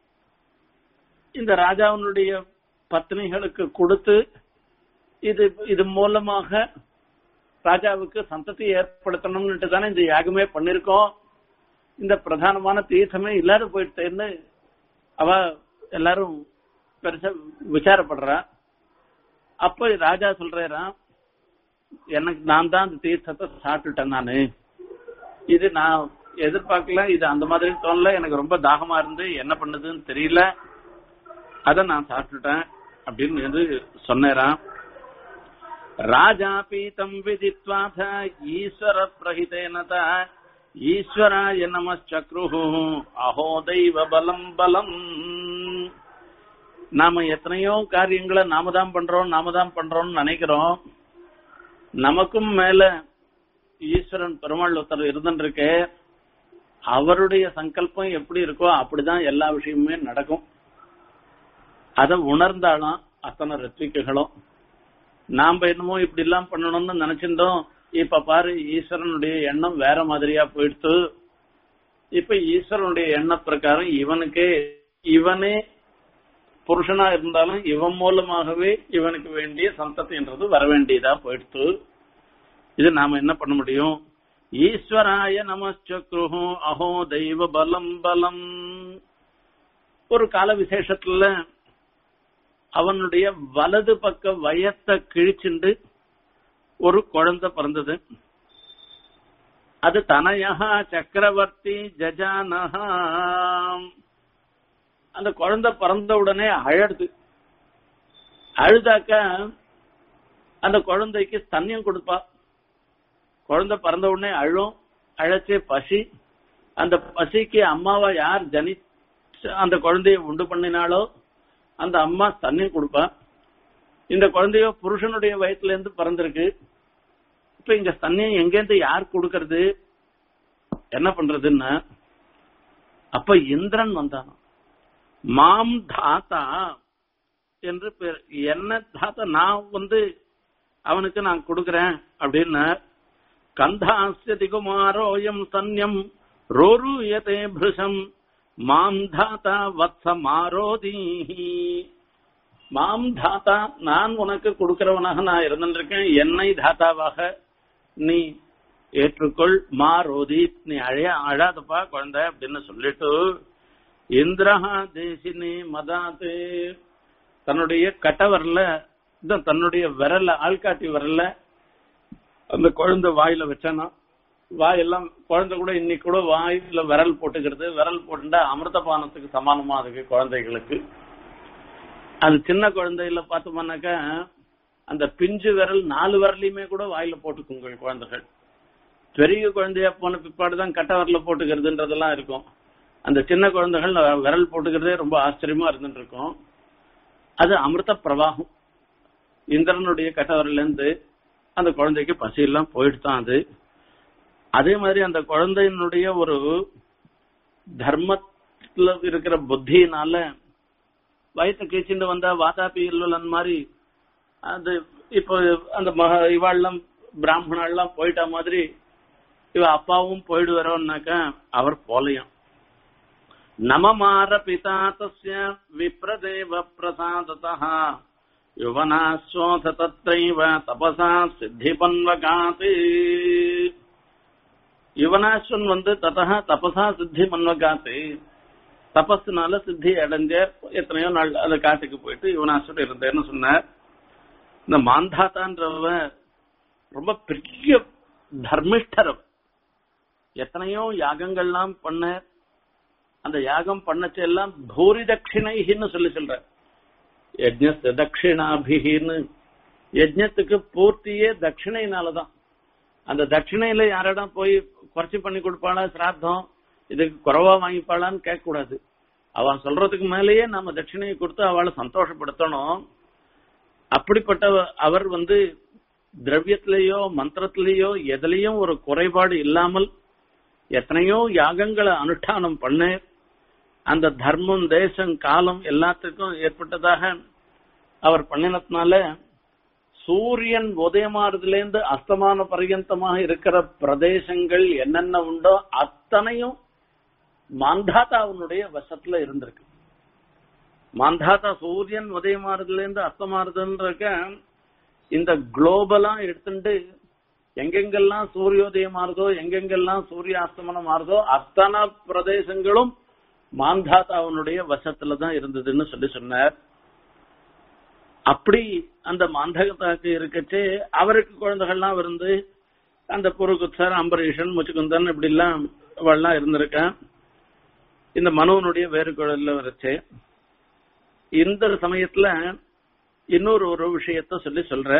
இந்த ராஜாவினுடைய பத்னிகளுக்கு கொடுத்து இது இது மூலமாக ராஜாவுக்கு சந்ததி ஏற்படுத்தணும்னுட்டு தானே இந்த யாகமே பண்ணிருக்கோம் இந்த பிரதானமான தீர்த்தமே இல்லாத போயிட்டேன்னு அவ எல்லாரும் பெருசா விசாரப்படுறா அப்ப ராஜா சொல்றாராம் எனக்கு நான் தான் அந்த தீர்த்தத்தை சாப்பிட்டுட்டேன் நானு இது நான் எதிர்பார்க்கல இது அந்த மாதிரி தோணல எனக்கு ரொம்ப தாகமா இருந்து என்ன பண்ணுதுன்னு தெரியல அத நான் சாப்பிட்டுட்டேன் அப்படின்னு வந்து சொன்னேராம் ராஜா பீதம் விதித்வாத ஈஸ்வர பிரகிதேனத ஈஸ்வராய நமச்சக்ரு அஹோ தெய்வ பலம் பலம் நாம எத்தனையோ காரியங்களை நாம தான் பண்றோம் நாம தான் பண்றோம்னு நினைக்கிறோம் நமக்கும் மேல ஈஸ்வரன் பெருமாள் ஒருத்தர் இருந்துருக்கு அவருடைய சங்கல்பம் எப்படி இருக்கோ அப்படிதான் எல்லா விஷயமுமே நடக்கும் அதை உணர்ந்தாலும் அத்தனை ரத்விக்குகளும் நாம என்னமோ இப்படி எல்லாம் பண்ணணும்னு நினைச்சிருந்தோம் இப்ப பாரு ஈஸ்வரனுடைய எண்ணம் வேற மாதிரியா போயிடுத்து இப்ப ஈஸ்வரனுடைய எண்ண பிரகாரம் இவனுக்கு இவனே புருஷனா இருந்தாலும் இவன் மூலமாகவே இவனுக்கு வேண்டிய சந்ததின்றது வர வேண்டியதா போயிடுத்து இது நாம என்ன பண்ண முடியும் ஈஸ்வராய நமச்சக்ரு அஹோ தெய்வ பலம் பலம் ஒரு கால விசேஷத்துல அவனுடைய வலது பக்க வயத்தை கிழிச்சுண்டு ஒரு குழந்தை பிறந்தது அது தனயகா சக்கரவர்த்தி ஜஜானஹா அந்த குழந்தை பிறந்த உடனே அழறது அழுதாக்க அந்த குழந்தைக்கு ஸ்தன்யம் கொடுப்பா குழந்தை பிறந்த உடனே அழும் அழைச்சே பசி அந்த பசிக்கு அம்மாவை யார் ஜனி அந்த குழந்தைய உண்டு பண்ணினாலோ அந்த அம்மா ஸ்தன்யம் கொடுப்பா இந்த குழந்தையோ புருஷனுடைய வயசுல இருந்து பிறந்திருக்கு இப்ப இங்க ஸ்தன்யம் எங்கேருந்து யார் கொடுக்கறது என்ன பண்றதுன்னா அப்ப இந்திரன் வந்தான் மாம் தாத்தா என்று பேர் என்ன தாத்தா நான் வந்து அவனுக்கு நான் கொடுக்கறேன் அப்படின்னு கந்தாஸ்ய திகுமாரோயம் சன்யம் ரோருயதே பிருஷம் மாம் தாத்தா வத்ச மாரோதீஹி மாம் தாத்தா நான் உனக்கு கொடுக்கிறவனாக நான் இருந்திருக்கேன் என்னை தாத்தாவாக நீ ஏற்றுக்கொள் மா ரோதி நீ அழைய அழாதப்பா குழந்தை அப்படின்னு சொல்லிட்டு இந்திரஹா தேசினி மதாத்து தன்னுடைய கட்டவரல தன்னுடைய விரல ஆள்காட்டி விரல அந்த குழந்தை வாயில வச்சானா வாயெல்லாம் குழந்தை கூட இன்னைக்கு கூட வாயில விரல் போட்டுக்கிறது விரல் போட்டுட்டா அமிர்தபானத்துக்கு சமானமா இருக்கு குழந்தைகளுக்கு அது சின்ன குழந்தையில பார்த்தோம்னாக்கா அந்த பிஞ்சு விரல் நாலு விரலையுமே கூட வாயில போட்டுக்குங்க குழந்தைகள் பெரிய குழந்தையா போன பிற்பாடுதான் கட்ட விரல போட்டுக்கிறதுன்றதெல்லாம் இருக்கும் அந்த சின்ன குழந்தைகள் விரல் போட்டுக்கிறதே ரொம்ப ஆச்சரியமா இருந்துட்டு இருக்கும் அது அமிர்த பிரவாகம் இந்திரனுடைய கட்டவரில இருந்து அந்த குழந்தைக்கு பசி எல்லாம் போயிட்டு தான் அது அதே மாதிரி அந்த குழந்தையினுடைய ஒரு தர்மத்துல இருக்கிற புத்தியினால வயத்தை கீழ்ச்சிண்டு வந்தா வாதாபி இல்லன் மாதிரி அது இப்போ அந்த மக இவாள்லாம் பிராமணாலாம் போயிட்ட மாதிரி இவ அப்பாவும் போயிடு வரோம்னாக்கா அவர் போலையாம் நமமார பிதா தஸ்ய விப்ரதேவ பிரசாததः யுவனாஸ்வோத தத்ரைவ தபசா சித்தி பன்வகாத் யுவனாஸ்வன் வந்து ததா தபசா சித்தி பன்வகாத் தபஸ்னால சித்தி அடைஞ்ச எத்தனையோ நாள் அந்த காட்டுக்கு போயிட்டு யுவனாஸ்வன் இருந்தேன்னு சொன்னார் இந்த மாந்தாத்தான்றவ ரொம்ப பெரிய தர்மிஷ்டர் எத்தனையோ யாகங்கள்லாம் பண்ண அந்த யாகம் பண்ணச்செல்லாம் பூரி தட்சிணைன்னு சொல்லி சொல்ற யஜ்ஞ தட்சிணாபிகின்னு யஜ்ஞத்துக்கு பூர்த்தியே தட்சிணையினாலதான் அந்த தட்சிணையில யாரிடம் போய் குறைச்சி பண்ணி கொடுப்பாளா சிராத்தம் இதுக்கு குறைவா வாங்கிப்பாளான்னு கேட்க கூடாது அவன் சொல்றதுக்கு மேலேயே நம்ம தட்சிணையை கொடுத்து அவளை சந்தோஷப்படுத்தணும் அப்படிப்பட்ட அவர் வந்து திரவியத்திலேயோ மந்திரத்திலேயோ எதுலயும் ஒரு குறைபாடு இல்லாமல் எத்தனையோ யாகங்களை அனுஷ்டானம் பண்ண அந்த தர்மம் தேசம் காலம் எல்லாத்துக்கும் ஏற்பட்டதாக அவர் பண்ணினதுனால சூரியன் உதயமாறதுலேருந்து அஸ்தமான பர்யந்தமாக இருக்கிற பிரதேசங்கள் என்னென்ன உண்டோ அத்தனையும் மாந்தாதாவுனுடைய வசத்துல இருந்திருக்கு மாந்தாதா சூரியன் உதயமாறதுலேருந்து அஸ்தமாறுதுன்றக்க இந்த குளோபலா எடுத்துட்டு எங்கெங்கெல்லாம் சூரியோதயம் ஆறுதோ எங்கெங்கெல்லாம் சூரிய அஸ்தமனம் ஆறுதோ அத்தனை பிரதேசங்களும் மாந்தாதாவனுடைய வசத்துல தான் இருந்ததுன்னு சொல்லி சொன்னார் அப்படி அந்த மாந்தகத்தாக்கு இருக்கச்சே அவருக்கு குழந்தைகள்லாம் இருந்து அந்த புருகுத்தர் அம்பரீஷன் முச்சுக்குந்தன் இப்படி எல்லாம் அவள்லாம் இருந்திருக்கான் இந்த மனுவனுடைய வேறு குழந்தை வரைச்சு இந்த சமயத்துல இன்னொரு ஒரு விஷயத்த சொல்லி சொல்ற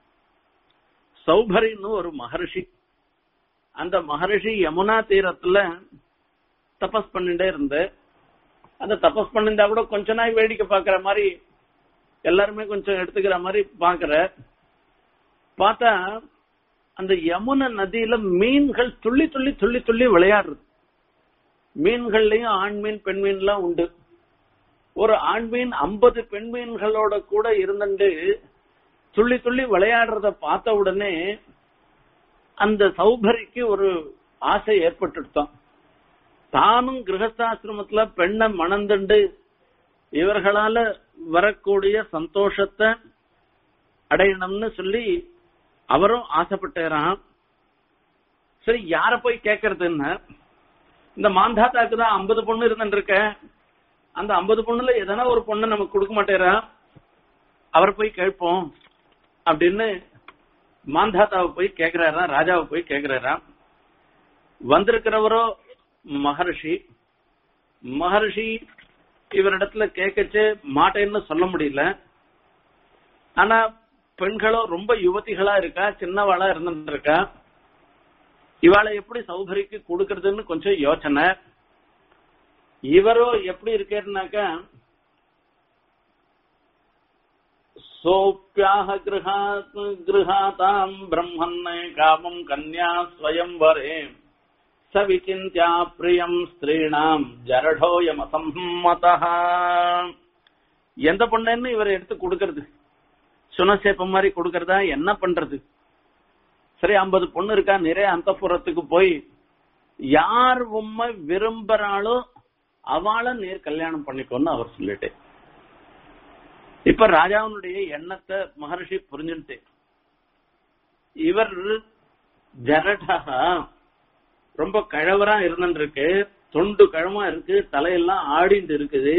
சௌபரின்னு ஒரு மகர்ஷி அந்த மகர்ஷி யமுனா தீரத்துல தபஸ் பண்ணிட்டே இருந்த அந்த தபஸ் பண்ணிருந்தா கூட கொஞ்ச நாள் வேடிக்கை பாக்குற மாதிரி எல்லாருமே கொஞ்சம் எடுத்துக்கிற மாதிரி பாக்குற பார்த்தா அந்த யமுன நதியில மீன்கள் துள்ளி துள்ளி துள்ளி துள்ளி விளையாடுறது மீன்கள்லயும் ஆண் மீன் பெண் மீன்லாம் உண்டு ஒரு ஆண் மீன் ஐம்பது பெண் மீன்களோட கூட இருந்துட்டு துள்ளி துள்ளி விளையாடுறத பார்த்த உடனே அந்த சௌபரிக்கு ஒரு ஆசை ஏற்பட்டுட்டான் தானும் கிரகஸ்தாசிரமத்துல பெண்ணை மணந்துண்டு இவர்களால வரக்கூடிய சந்தோஷத்தை அடையணும்னு சொல்லி அவரும் ஆசைப்பட்டாராம் சரி யார போய் கேக்குறதுன்னு இந்த மாந்தாத்தாக்கு தான் ஐம்பது பொண்ணு இருந்துட்டு இருக்க அந்த ஐம்பது பொண்ணுல எதனா ஒரு பொண்ணு நமக்கு கொடுக்க மாட்டேறா அவர் போய் கேட்போம் அப்படின்னு மாந்தாத்தாவை போய் கேக்குறாராம் ராஜாவை போய் கேக்குறாராம் வந்திருக்கிறவரோ மகர்ஷி மகர்ஷி இவரிடத்துல கேட்கச்சு மாட்டேன்னு சொல்ல முடியல ஆனா பெண்களும் ரொம்ப யுவதிகளா இருக்கா சின்னவாளா இருந்துட்டு இருக்கா இவாளை எப்படி சௌகரிக்கு கொடுக்கறதுன்னு கொஞ்சம் யோசனை இவரோ எப்படி இருக்கேன்னாக்கா சோப்பியாக கிருஹாத் கிருஹாதாம் பிரம்மன் காமம் கன்யா ஸ்வயம்வரே சவிச்சிந்தியா பிரியம் ஸ்திரீணாம் ஜரடோயம் அசம்மதா எந்த பொண்ணுன்னு இவர் எடுத்து கொடுக்கறது சுனசேப்பம் மாதிரி கொடுக்கறதா என்ன பண்றது சரி ஐம்பது பொண்ணு இருக்கா நிறைய அந்த போய் யார் உண்மை விரும்புறாளோ அவளை நேர் கல்யாணம் பண்ணிக்கோன்னு அவர் சொல்லிட்டு இப்ப ராஜாவினுடைய எண்ணத்தை மகர்ஷி புரிஞ்சுட்டு இவர் ஜரடா ரொம்ப கழவரா இருந்துட்டு இருக்கு தொண்டு கழமா இருக்கு தலையெல்லாம் ஆடிட்டு இருக்குது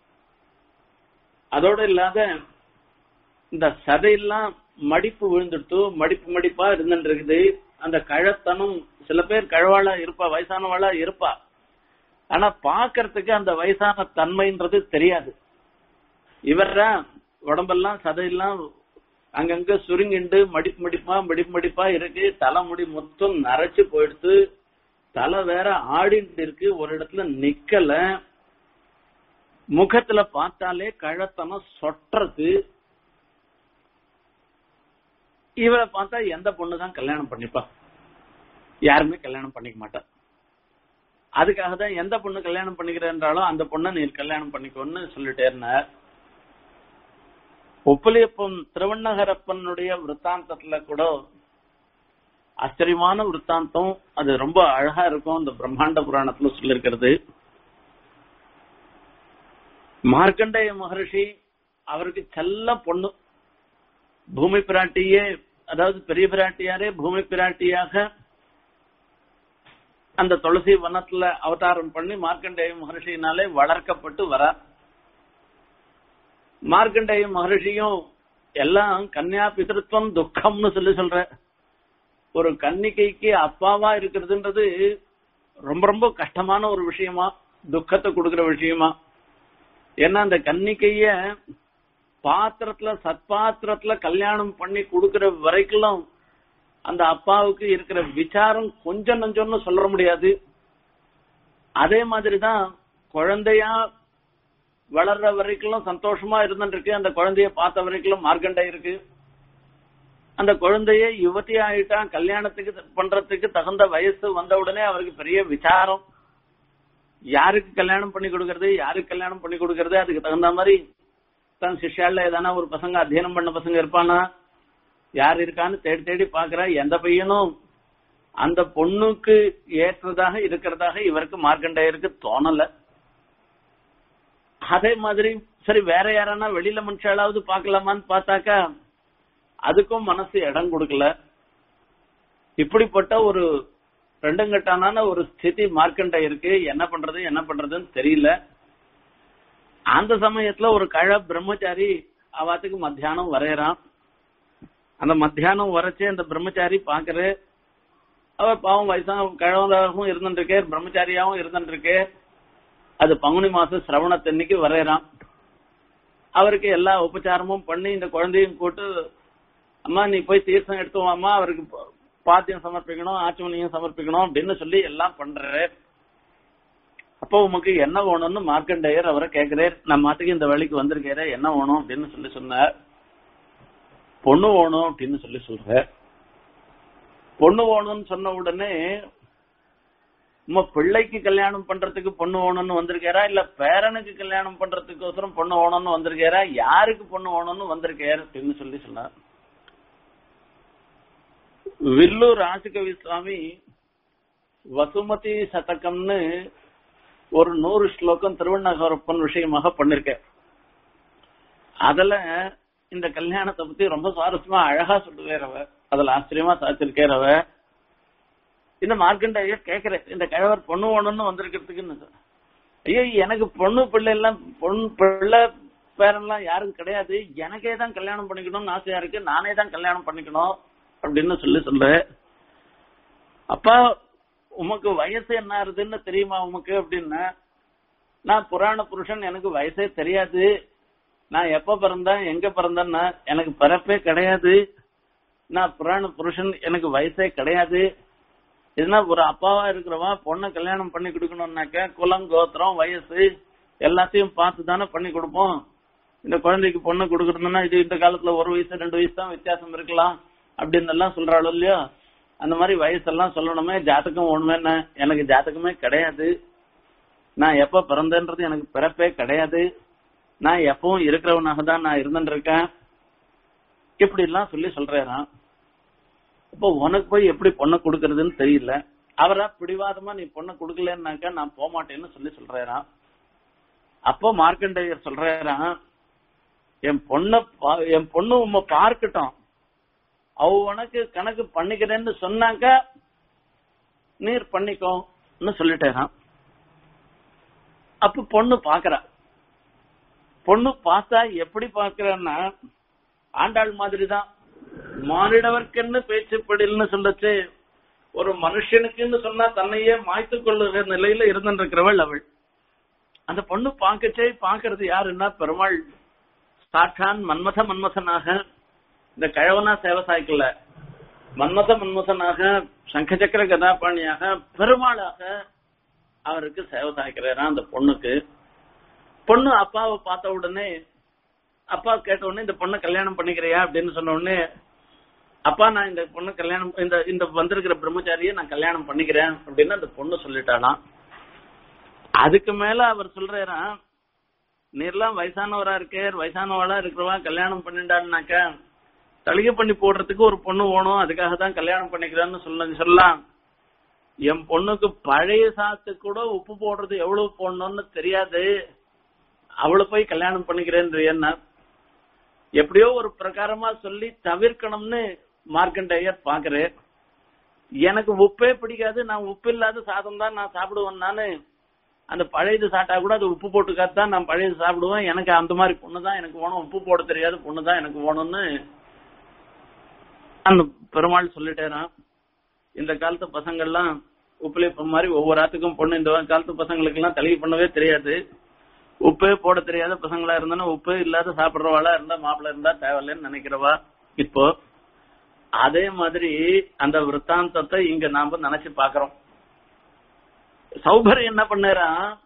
அதோட இல்லாத இந்த சதையெல்லாம் மடிப்பு விழுந்துட்டு மடிப்பு மடிப்பா இருந்துட்டு இருக்குது அந்த கழத்தனம் சில பேர் கழவாளா இருப்பா வயசானவாளா இருப்பா ஆனா பாக்குறதுக்கு அந்த வயசான தன்மைன்றது தெரியாது இவர்தான் உடம்பெல்லாம் சதையெல்லாம் அங்கங்க சுருங்கிண்டு மடிப்பு மடிப்பா மடிப்பு மடிப்பா இருக்கு தலைமுடி மொத்தம் நரைச்சு போயிடுத்து தலை வேற ஆடிட்டு இருக்கு ஒரு இடத்துல நிக்கல முகத்துல பார்த்தாலே கழத்தனம் சொட்டுறது இவரை பார்த்தா எந்த பொண்ணுதான் கல்யாணம் பண்ணிப்பா யாருமே கல்யாணம் பண்ணிக்க மாட்டா அதுக்காக தான் எந்த பொண்ணு கல்யாணம் பண்ணிக்கிறேன்றாலும் அந்த பொண்ணை நீ கல்யாணம் பண்ணிக்கோன்னு சொல்லிட்டே இருந்தார் ஒப்புலியப்பன் திருவண்ணகரப்பனுடைய விற்த்தாந்தத்துல கூட ஆச்சரியமான விற்த்தாந்தம் அது ரொம்ப அழகா இருக்கும் இந்த பிரம்மாண்ட புராணத்துல சொல்லிருக்கிறது மார்க்கண்டேய மகர்ஷி அவருக்கு செல்ல பொண்ணு பூமி பிராட்டியே அதாவது பெரிய பிராட்டியாரே பூமி பிராட்டியாக அந்த துளசி வனத்துல அவதாரம் பண்ணி மார்க்கண்டேய மகர்ஷியினாலே வளர்க்கப்பட்டு வரார் மார்க்கண்டேய மகர்ஷியும் எல்லாம் கன்னியா பிதத்துவம் துக்கம்னு சொல்லி சொல்ற ஒரு கன்னிகைக்கு அப்பாவா இருக்கிறதுன்றது ரொம்ப ரொம்ப கஷ்டமான ஒரு விஷயமா துக்கத்தை கொடுக்கிற விஷயமா ஏன்னா அந்த கன்னிகைய பாத்திரத்துல சத்பாத்திரத்துல கல்யாணம் பண்ணி கொடுக்கிற வரைக்கும் அந்த அப்பாவுக்கு இருக்கிற விசாரம் கொஞ்சம் நஞ்சம்னு சொல்ல முடியாது அதே மாதிரிதான் குழந்தையா வளர்ற வரைக்கும் சந்தோஷமா இருந்துருக்கு அந்த குழந்தைய பார்த்த வரைக்கும் மார்க்கண்டை இருக்கு அந்த குழந்தைய யுவதி ஆயிட்டா கல்யாணத்துக்கு பண்றதுக்கு தகுந்த வயசு வந்த உடனே அவருக்கு பெரிய விசாரம் யாருக்கு கல்யாணம் பண்ணி கொடுக்கறது யாருக்கு கல்யாணம் பண்ணி கொடுக்கறது அதுக்கு தகுந்த மாதிரி தன் சிஷ்யால ஏதானா ஒரு பசங்க அத்தியனம் பண்ண பசங்க இருப்பானா யார் இருக்கான்னு தேடி தேடி பாக்குறா எந்த பையனும் அந்த பொண்ணுக்கு ஏற்றதாக இருக்கிறதாக இவருக்கு மார்க்கண்டேயருக்கு தோணல அதே மாதிரி சரி வேற யாரானா வெளியில மனுஷாலாவது பாக்கலாமான்னு பார்த்தாக்கா அதுக்கும் மனசு இடம் கொடுக்கல இப்படிப்பட்ட ஒரு ரெண்டுங்கட்டான ஒரு ஸ்திதி மார்க்கண்டை இருக்கு என்ன பண்றது என்ன பண்றதுன்னு தெரியல அந்த சமயத்துல ஒரு கழ பிரம்மச்சாரி அவாத்துக்கு மத்தியானம் வரையறான் அந்த மத்தியானம் வரைச்சு அந்த பிரம்மச்சாரி பாக்குற அவர் பாவம் வயசான கழவதாகவும் இருந்துட்டு பிரம்மச்சாரியாவும் இருந்துட்டு அது பங்குனி மாசம் சிரவணத்தன்னைக்கு வரையறான் அவருக்கு எல்லா உபச்சாரமும் பண்ணி இந்த குழந்தையும் கூட்டு அம்மா நீ போய் தீர்த்தம் எடுத்துவாமா அவருக்கு பாத்தியம் சமர்ப்பிக்கணும் ஆச்சமனியும் சமர்ப்பிக்கணும் அப்படின்னு சொல்லி எல்லாம் பண்றாரு அப்போ உமக்கு என்ன வேணும்னு மார்க்கண்டேயர் அவரை கேட்கிறார் நம்ம மாட்டுக்கு இந்த வேலைக்கு வந்திருக்காரு என்ன வேணும் அப்படின்னு சொல்லி சொன்னார் பொண்ணு வேணும் அப்படின்னு சொல்லி சொல்ற பொண்ணு வேணும்னு சொன்ன உடனே உமா பிள்ளைக்கு கல்யாணம் பண்றதுக்கு பொண்ணு வேணும்னு வந்திருக்காரா இல்ல பேரனுக்கு கல்யாணம் பண்றதுக்கோசரம் பொண்ணு வேணும்னு வந்திருக்காரா யாருக்கு பொண்ணு வேணும்னு வந்திருக்காரு அப்படின்னு சொல்லி சொன்னார் வில்லூர் ராஜகவி சுவாமி வசுமதி சதகம்னு ஒரு நூறு ஸ்லோகம் திருவண்ணாகரப்பன் விஷயமாக பண்ணிருக்க அதுல இந்த கல்யாணத்தை பத்தி ரொம்ப சுவாரஸ்யமா அழகா சொல்லுவேறவ அதுல ஆச்சரியமா சாத்திருக்கேறவ இந்த மார்க்கண்டையர் கேக்குற இந்த கிழவர் பொண்ணு வேணும்னு வந்திருக்கிறதுக்குன்னு ஐயோ எனக்கு பொண்ணு பிள்ளை எல்லாம் பொண்ணு பிள்ளை பேரெல்லாம் யாரும் கிடையாது எனக்கே தான் கல்யாணம் பண்ணிக்கணும்னு ஆசையா இருக்கு நானே தான் கல்யாணம் பண்ணிக்கணும் அப்படின்னு சொல்லி சொல்றேன் அப்பா உமக்கு வயசு என்ன ஆறுதுன்னு தெரியுமா உமக்கு அப்படின்னா நான் புராண புருஷன் எனக்கு வயசே தெரியாது நான் எப்ப பிறந்தேன் எங்க பிறந்தேன்னா எனக்கு பிறப்பே கிடையாது நான் புராண புருஷன் எனக்கு வயசே கிடையாது இதுனா ஒரு அப்பாவா இருக்கிறவன் பொண்ணை கல்யாணம் பண்ணி கொடுக்கணும்னாக்க குலம் கோத்திரம் வயசு எல்லாத்தையும் பார்த்து தானே பண்ணி கொடுப்போம் இந்த குழந்தைக்கு பொண்ணு கொடுக்கறதுன்னா இது இந்த காலத்துல ஒரு வயசு ரெண்டு வயசு தான் வித்தியாசம் இருக்கலாம் அப்படின்னு எல்லாம் சொல்றாளோ இல்லையோ அந்த மாதிரி வயசெல்லாம் சொல்லணுமே ஜாதகம் ஒண்ணுமே எனக்கு ஜாதகமே கிடையாது நான் எப்ப பிறந்தேன்றது எனக்கு பிறப்பே கிடையாது நான் எப்பவும் இருக்கிறவனாக தான் நான் இருந்துட்டு இருக்கேன் இப்படி எல்லாம் சொல்லி சொல்றாராம் இப்போ உனக்கு போய் எப்படி பொண்ணை கொடுக்கறதுன்னு தெரியல அவரா பிடிவாதமா நீ பொண்ணை கொடுக்கலன்னாக்கா நான் போக மாட்டேன்னு சொல்லி சொல்றாராம் அப்போ மார்க்கண்டேயர் சொல்றாராம் என் பொண்ண என் பொண்ணு உம்ம பார்க்கட்டும் அவ உனக்கு கணக்கு பண்ணிக்கிறேன்னு சொன்னாக்க நீர் பண்ணிக்கோன்னு சொல்லிட்டேராம் அப்ப பொண்ணு பாக்குறா பொண்ணு பார்த்தா எப்படி பாக்குறான்னா ஆண்டாள் மாதிரிதான் மானிடவர்க்கென்னு பேச்சுப்படில்னு சொல்லச்சு ஒரு மனுஷனுக்குன்னு சொன்னா தன்னையே மாய்த்து கொள்ளுகிற நிலையில இருந்திருக்கிறவள் அவள் அந்த பொண்ணு பாக்கச்சே பாக்குறது யாருன்னா பெருமாள் சாட்சான் மன்மத மன்மதனாக இந்த கழவனா சேவை சாய்க்கல மன்மத மன்மதனாக சங்கச்சக்கர கதாபாணியாக பெருமாளாக அவருக்கு சேவை சாய்க்கிறாரா அந்த பொண்ணுக்கு பொண்ணு அப்பாவை பார்த்த உடனே அப்பா கேட்ட உடனே இந்த பொண்ணை கல்யாணம் பண்ணிக்கிறியா அப்படின்னு சொன்ன உடனே அப்பா நான் இந்த பொண்ணு கல்யாணம் இந்த இந்த வந்திருக்கிற பிரம்மச்சாரியை நான் கல்யாணம் பண்ணிக்கிறேன் அப்படின்னு அந்த பொண்ணு சொல்லிட்டாலாம் அதுக்கு மேல அவர் சொல்றாராம் நீர்லாம் வயசானவரா இருக்கே வயசானவளா இருக்கிறவா கல்யாணம் பண்ணிட்டான்னாக்க தளிகை பண்ணி போடுறதுக்கு ஒரு பொண்ணு வேணும் அதுக்காக தான் கல்யாணம் பண்ணிக்கிறேன்னு சொல்ல சொல்லலாம் என் பொண்ணுக்கு பழைய சாத்து கூட உப்பு போடுறது எவ்வளவு போடணும்னு தெரியாது அவளை போய் கல்யாணம் பண்ணிக்கிறேன் எப்படியோ ஒரு பிரகாரமா சொல்லி தவிர்க்கணும்னு மார்க்கண்டேயர் பாக்குறேன் எனக்கு உப்பே பிடிக்காது நான் உப்பு இல்லாத சாதம் தான் நான் சாப்பிடுவேன் நானு அந்த பழையது சாப்பிட்டா கூட அது உப்பு போட்டுக்காது தான் நான் பழையது சாப்பிடுவேன் எனக்கு அந்த மாதிரி பொண்ணு தான் எனக்கு வேணும் உப்பு போட தெரியாத பொண்ணு தான் எனக்கு வேணும்னு அந்த பெருமாள் சொல்லிட்டேரான் இந்த காலத்து பசங்கள்லாம் உப்புலேப்பம் மாதிரி ஒவ்வொரு ஆத்துக்கும் பொண்ணு இந்த காலத்து பசங்களுக்கு எல்லாம் தலிகை பண்ணவே தெரியாது உப்பே போட தெரியாத பசங்களா இருந்தா உப்பே இல்லாத சாப்பிடுறவாளா இருந்தா மாப்பிள்ள இருந்தா தேவையில்லைன்னு நினைக்கிறவா இப்போ அதே மாதிரி அந்த விற்த்தாந்தத்தை இங்க நாம நினைச்சு பாக்குறோம் சௌகர் என்ன பண்ணாரா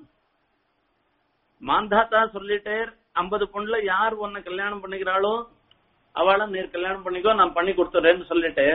மாந்தாத்தா சொல்லிட்டேர் ஐம்பது பொண்ணுல யார் உன்னை கல்யாணம் பண்ணிக்கிறாளோ அவளை நீர் கல்யாணம் பண்ணிக்கோ நான் பண்ணி கொடுத்துறேன்னு சொல்லிட்டு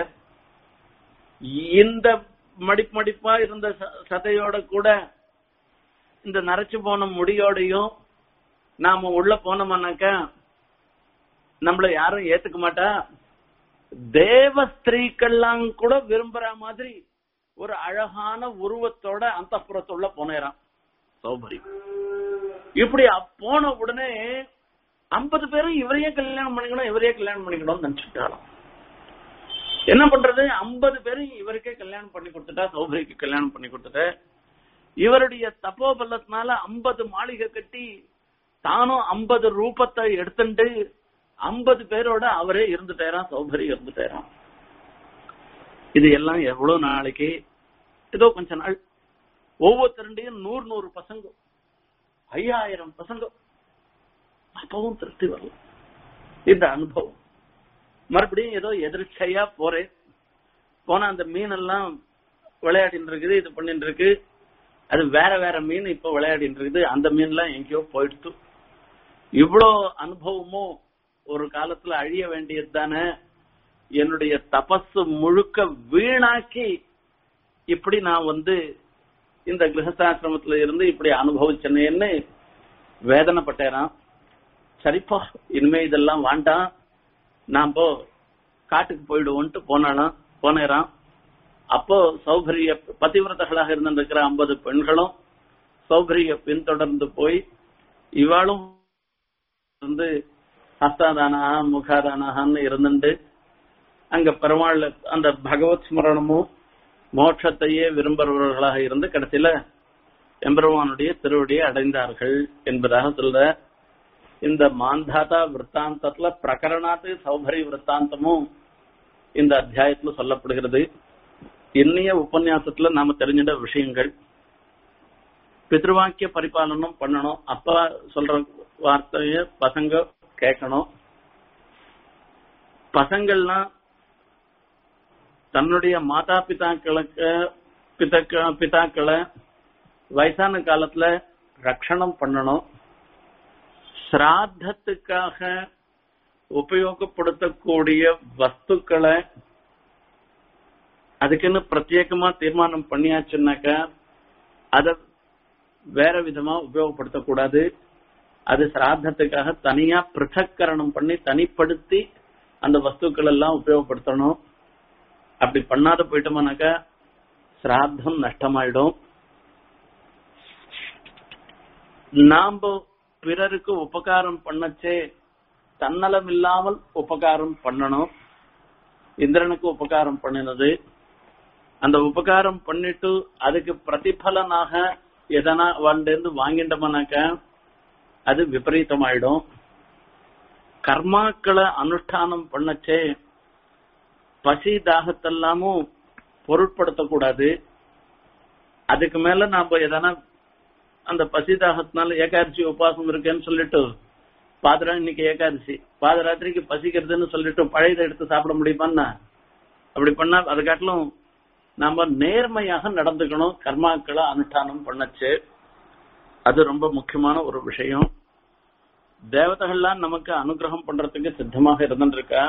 இந்த மடிப்பு மடிப்பா இருந்த சதையோட கூட இந்த நரைச்சு போன முடியோடையும் நாம உள்ள போனோம்னாக்க நம்மள யாரும் ஏத்துக்க மாட்டா தேவ ஸ்திரீக்கெல்லாம் கூட விரும்புற மாதிரி ஒரு அழகான உருவத்தோட அந்த புறத்துள்ள போனேறான் சௌபரி இப்படி போன உடனே ஐம்பது பேரும் இவரையே கல்யாணம் பண்ணிக்கணும் இவரையே கல்யாணம் பண்ணிக்கணும்னு நினைச்சுட்டாலும் என்ன பண்றது ஐம்பது பேரும் இவருக்கே கல்யாணம் பண்ணி கொடுத்துட்டா சௌபரிக்கு கல்யாணம் பண்ணி கொடுத்துட்டு இவருடைய தப்போபல்லத்தினால ஐம்பது மாளிகை கட்டி தானும் ஐம்பது ரூபத்தை எடுத்துட்டு ஐம்பது பேரோட அவரே இருந்துட்டாராம் சௌபரி இருந்துட்டாராம் இது எல்லாம் எவ்வளவு நாளைக்கு ஏதோ கொஞ்ச நாள் ஒவ்வொருத்தருண்டையும் நூறு நூறு பசங்க ஐயாயிரம் பசங்க அப்பவும் திருப்தி வரல இந்த அனுபவம் மறுபடியும் ஏதோ எதிர்ச்சையா போறேன் போனா அந்த மீன் எல்லாம் விளையாடிட்டு இருக்குது இது பண்ணிட்டு இருக்கு அது வேற வேற மீன் இப்ப விளையாடிட்டு இருக்குது அந்த மீன் எல்லாம் எங்கேயோ போயிடுத்து இவ்வளோ அனுபவமும் ஒரு காலத்துல அழிய வேண்டியது தானே என்னுடைய தபஸ் முழுக்க வீணாக்கி இப்படி நான் வந்து இந்த கிரகஸ்தாசிரமத்துல இருந்து இப்படி அனுபவிச்சேன்னு வேதனைப்பட்டேரான் சரிப்பா இனிமே இதெல்லாம் வேண்டாம் நாம் போ காட்டுக்கு போயிடுவோன்ட்டு போனாலாம் போனேரான் அப்போ சௌகரிய பதிவிரதர்களாக இருந்திருக்கிற ஐம்பது பெண்களும் சௌகரிய பின்தொடர்ந்து போய் இவாளும் வந்து ஹஸ்தாதானா முகாதானான்னு இருந்துட்டு அங்க பெருமாள் அந்த பகவத் ஸ்மரணமும் மோட்சத்தையே விரும்புறவர்களாக இருந்து கடைசியில எம்பெருமானுடைய திருவடியை அடைந்தார்கள் என்பதாக சொல்ற இந்த மாந்தாதா விற்த்தாந்தத்துல பிரகரணாத்து சௌபரி விற்த்தாந்தமும் இந்த அத்தியாயத்துல சொல்லப்படுகிறது இன்னைய உபன்யாசத்துல நாம தெரிஞ்சிட விஷயங்கள் பித்ருவாக்கிய பரிபாலனம் பண்ணணும் அப்பா சொல்ற வார்த்தைய பசங்க கேட்கணும் பசங்கள்லாம் தன்னுடைய மாதா பிதாக்களுக்கு பிதக்க பிதாக்களை வயசான காலத்துல ரட்சணம் பண்ணணும் சிராத்தத்துக்காக உபயோகப்படுத்தக்கூடிய வஸ்துக்களை அதுக்குன்னு பிரத்யேகமா தீர்மானம் பண்ணியாச்சுன்னாக்கா அத வேற விதமா உபயோகப்படுத்தக்கூடாது அது சிராத்தத்துக்காக தனியா பிருத்தக்கரணம் பண்ணி தனிப்படுத்தி அந்த வஸ்துக்கள் எல்லாம் உபயோகப்படுத்தணும் அப்படி பண்ணாத போயிட்டோம்னாக்கா சிராத்தம் நஷ்டமாயிடும் நாம பிறருக்கு உபகாரம் பண்ணச்சே தன்னலம் இல்லாமல் உபகாரம் பண்ணணும் இந்திரனுக்கு உபகாரம் பண்ணினது அந்த உபகாரம் பண்ணிட்டு அதுக்கு பிரதிபலனாக எதனா அவன்கிட்ட வாங்கிட்டோம்னாக்க அது விபரீதமாயிடும் கர்மாக்களை அனுஷ்டானம் பண்ணச்சே பசி தாகத்தெல்லாமும் பொருட்படுத்தக்கூடாது அதுக்கு மேல நாம எதனா அந்த பசி தாகத்தினால ஏகாதசி உபவாசம் இருக்கேன்னு சொல்லிட்டு பாதரா இன்னைக்கு ஏகாதசி பாதராத்திரிக்கு பசிக்கிறதுன்னு சொல்லிட்டு பழையதை எடுத்து சாப்பிட முடியுமான்னா அப்படி பண்ணா அதை காட்டிலும் நாம நேர்மையாக நடந்துக்கணும் கர்மாக்களை அனுஷ்டானம் பண்ணச்சு அது ரொம்ப முக்கியமான ஒரு விஷயம் தேவதைகள்லாம் நமக்கு அனுகிரகம் பண்றதுக்கு சித்தமாக இருந்துருக்கா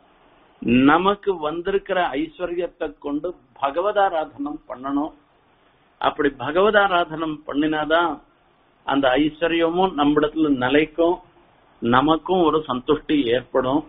நமக்கு வந்திருக்கிற ஐஸ்வர்யத்தை கொண்டு பகவதாராதனம் பண்ணணும் அப்படி பகவதாராதனம் பண்ணினாதான் அந்த ஐஸ்வர்யமும் நம்மிடத்துல நிலைக்கும் நமக்கும் ஒரு சந்துஷ்டி ஏற்படும்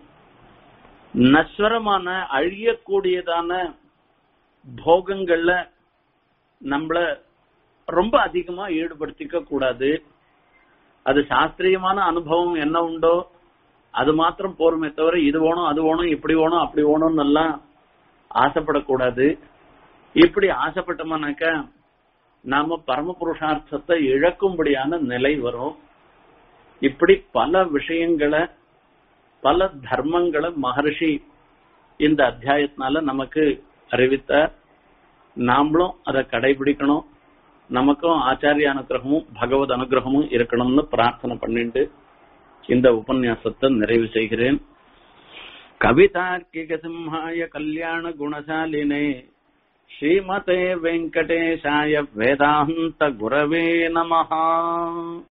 நஸ்வரமான அழியக்கூடியதான போகங்கள்ல நம்மள ரொம்ப அதிகமா ஈடுபடுத்திக்க கூடாது அது சாஸ்திரியமான அனுபவம் என்ன உண்டோ அது மாத்திரம் போருமே தவிர இது வேணும் அது வேணும் இப்படி வேணும் அப்படி வேணும்னு எல்லாம் ஆசைப்படக்கூடாது இப்படி ஆசைப்பட்டோம்னாக்க நாம பரம புருஷார்த்தத்தை இழக்கும்படியான நிலை வரும் இப்படி பல விஷயங்களை பல தர்மங்களை மகர்ஷி இந்த அத்தியாயத்தினால நமக்கு அறிவித்தார் நாமளும் அதை கடைபிடிக்கணும் நமக்கும் ஆச்சாரிய அனுகிரகமும் பகவத் அனுகிரகமும் இருக்கணும்னு பிரார்த்தனை பண்ணிட்டு இந்த உபன்யாசத்தை நிறைவு செய்கிறேன் கவிதார்க்கிக சிம்ஹாய கல்யாண குணசாலினே ஸ்ரீமதே வெங்கடேஷாய வேதாந்த குரவே நமஹா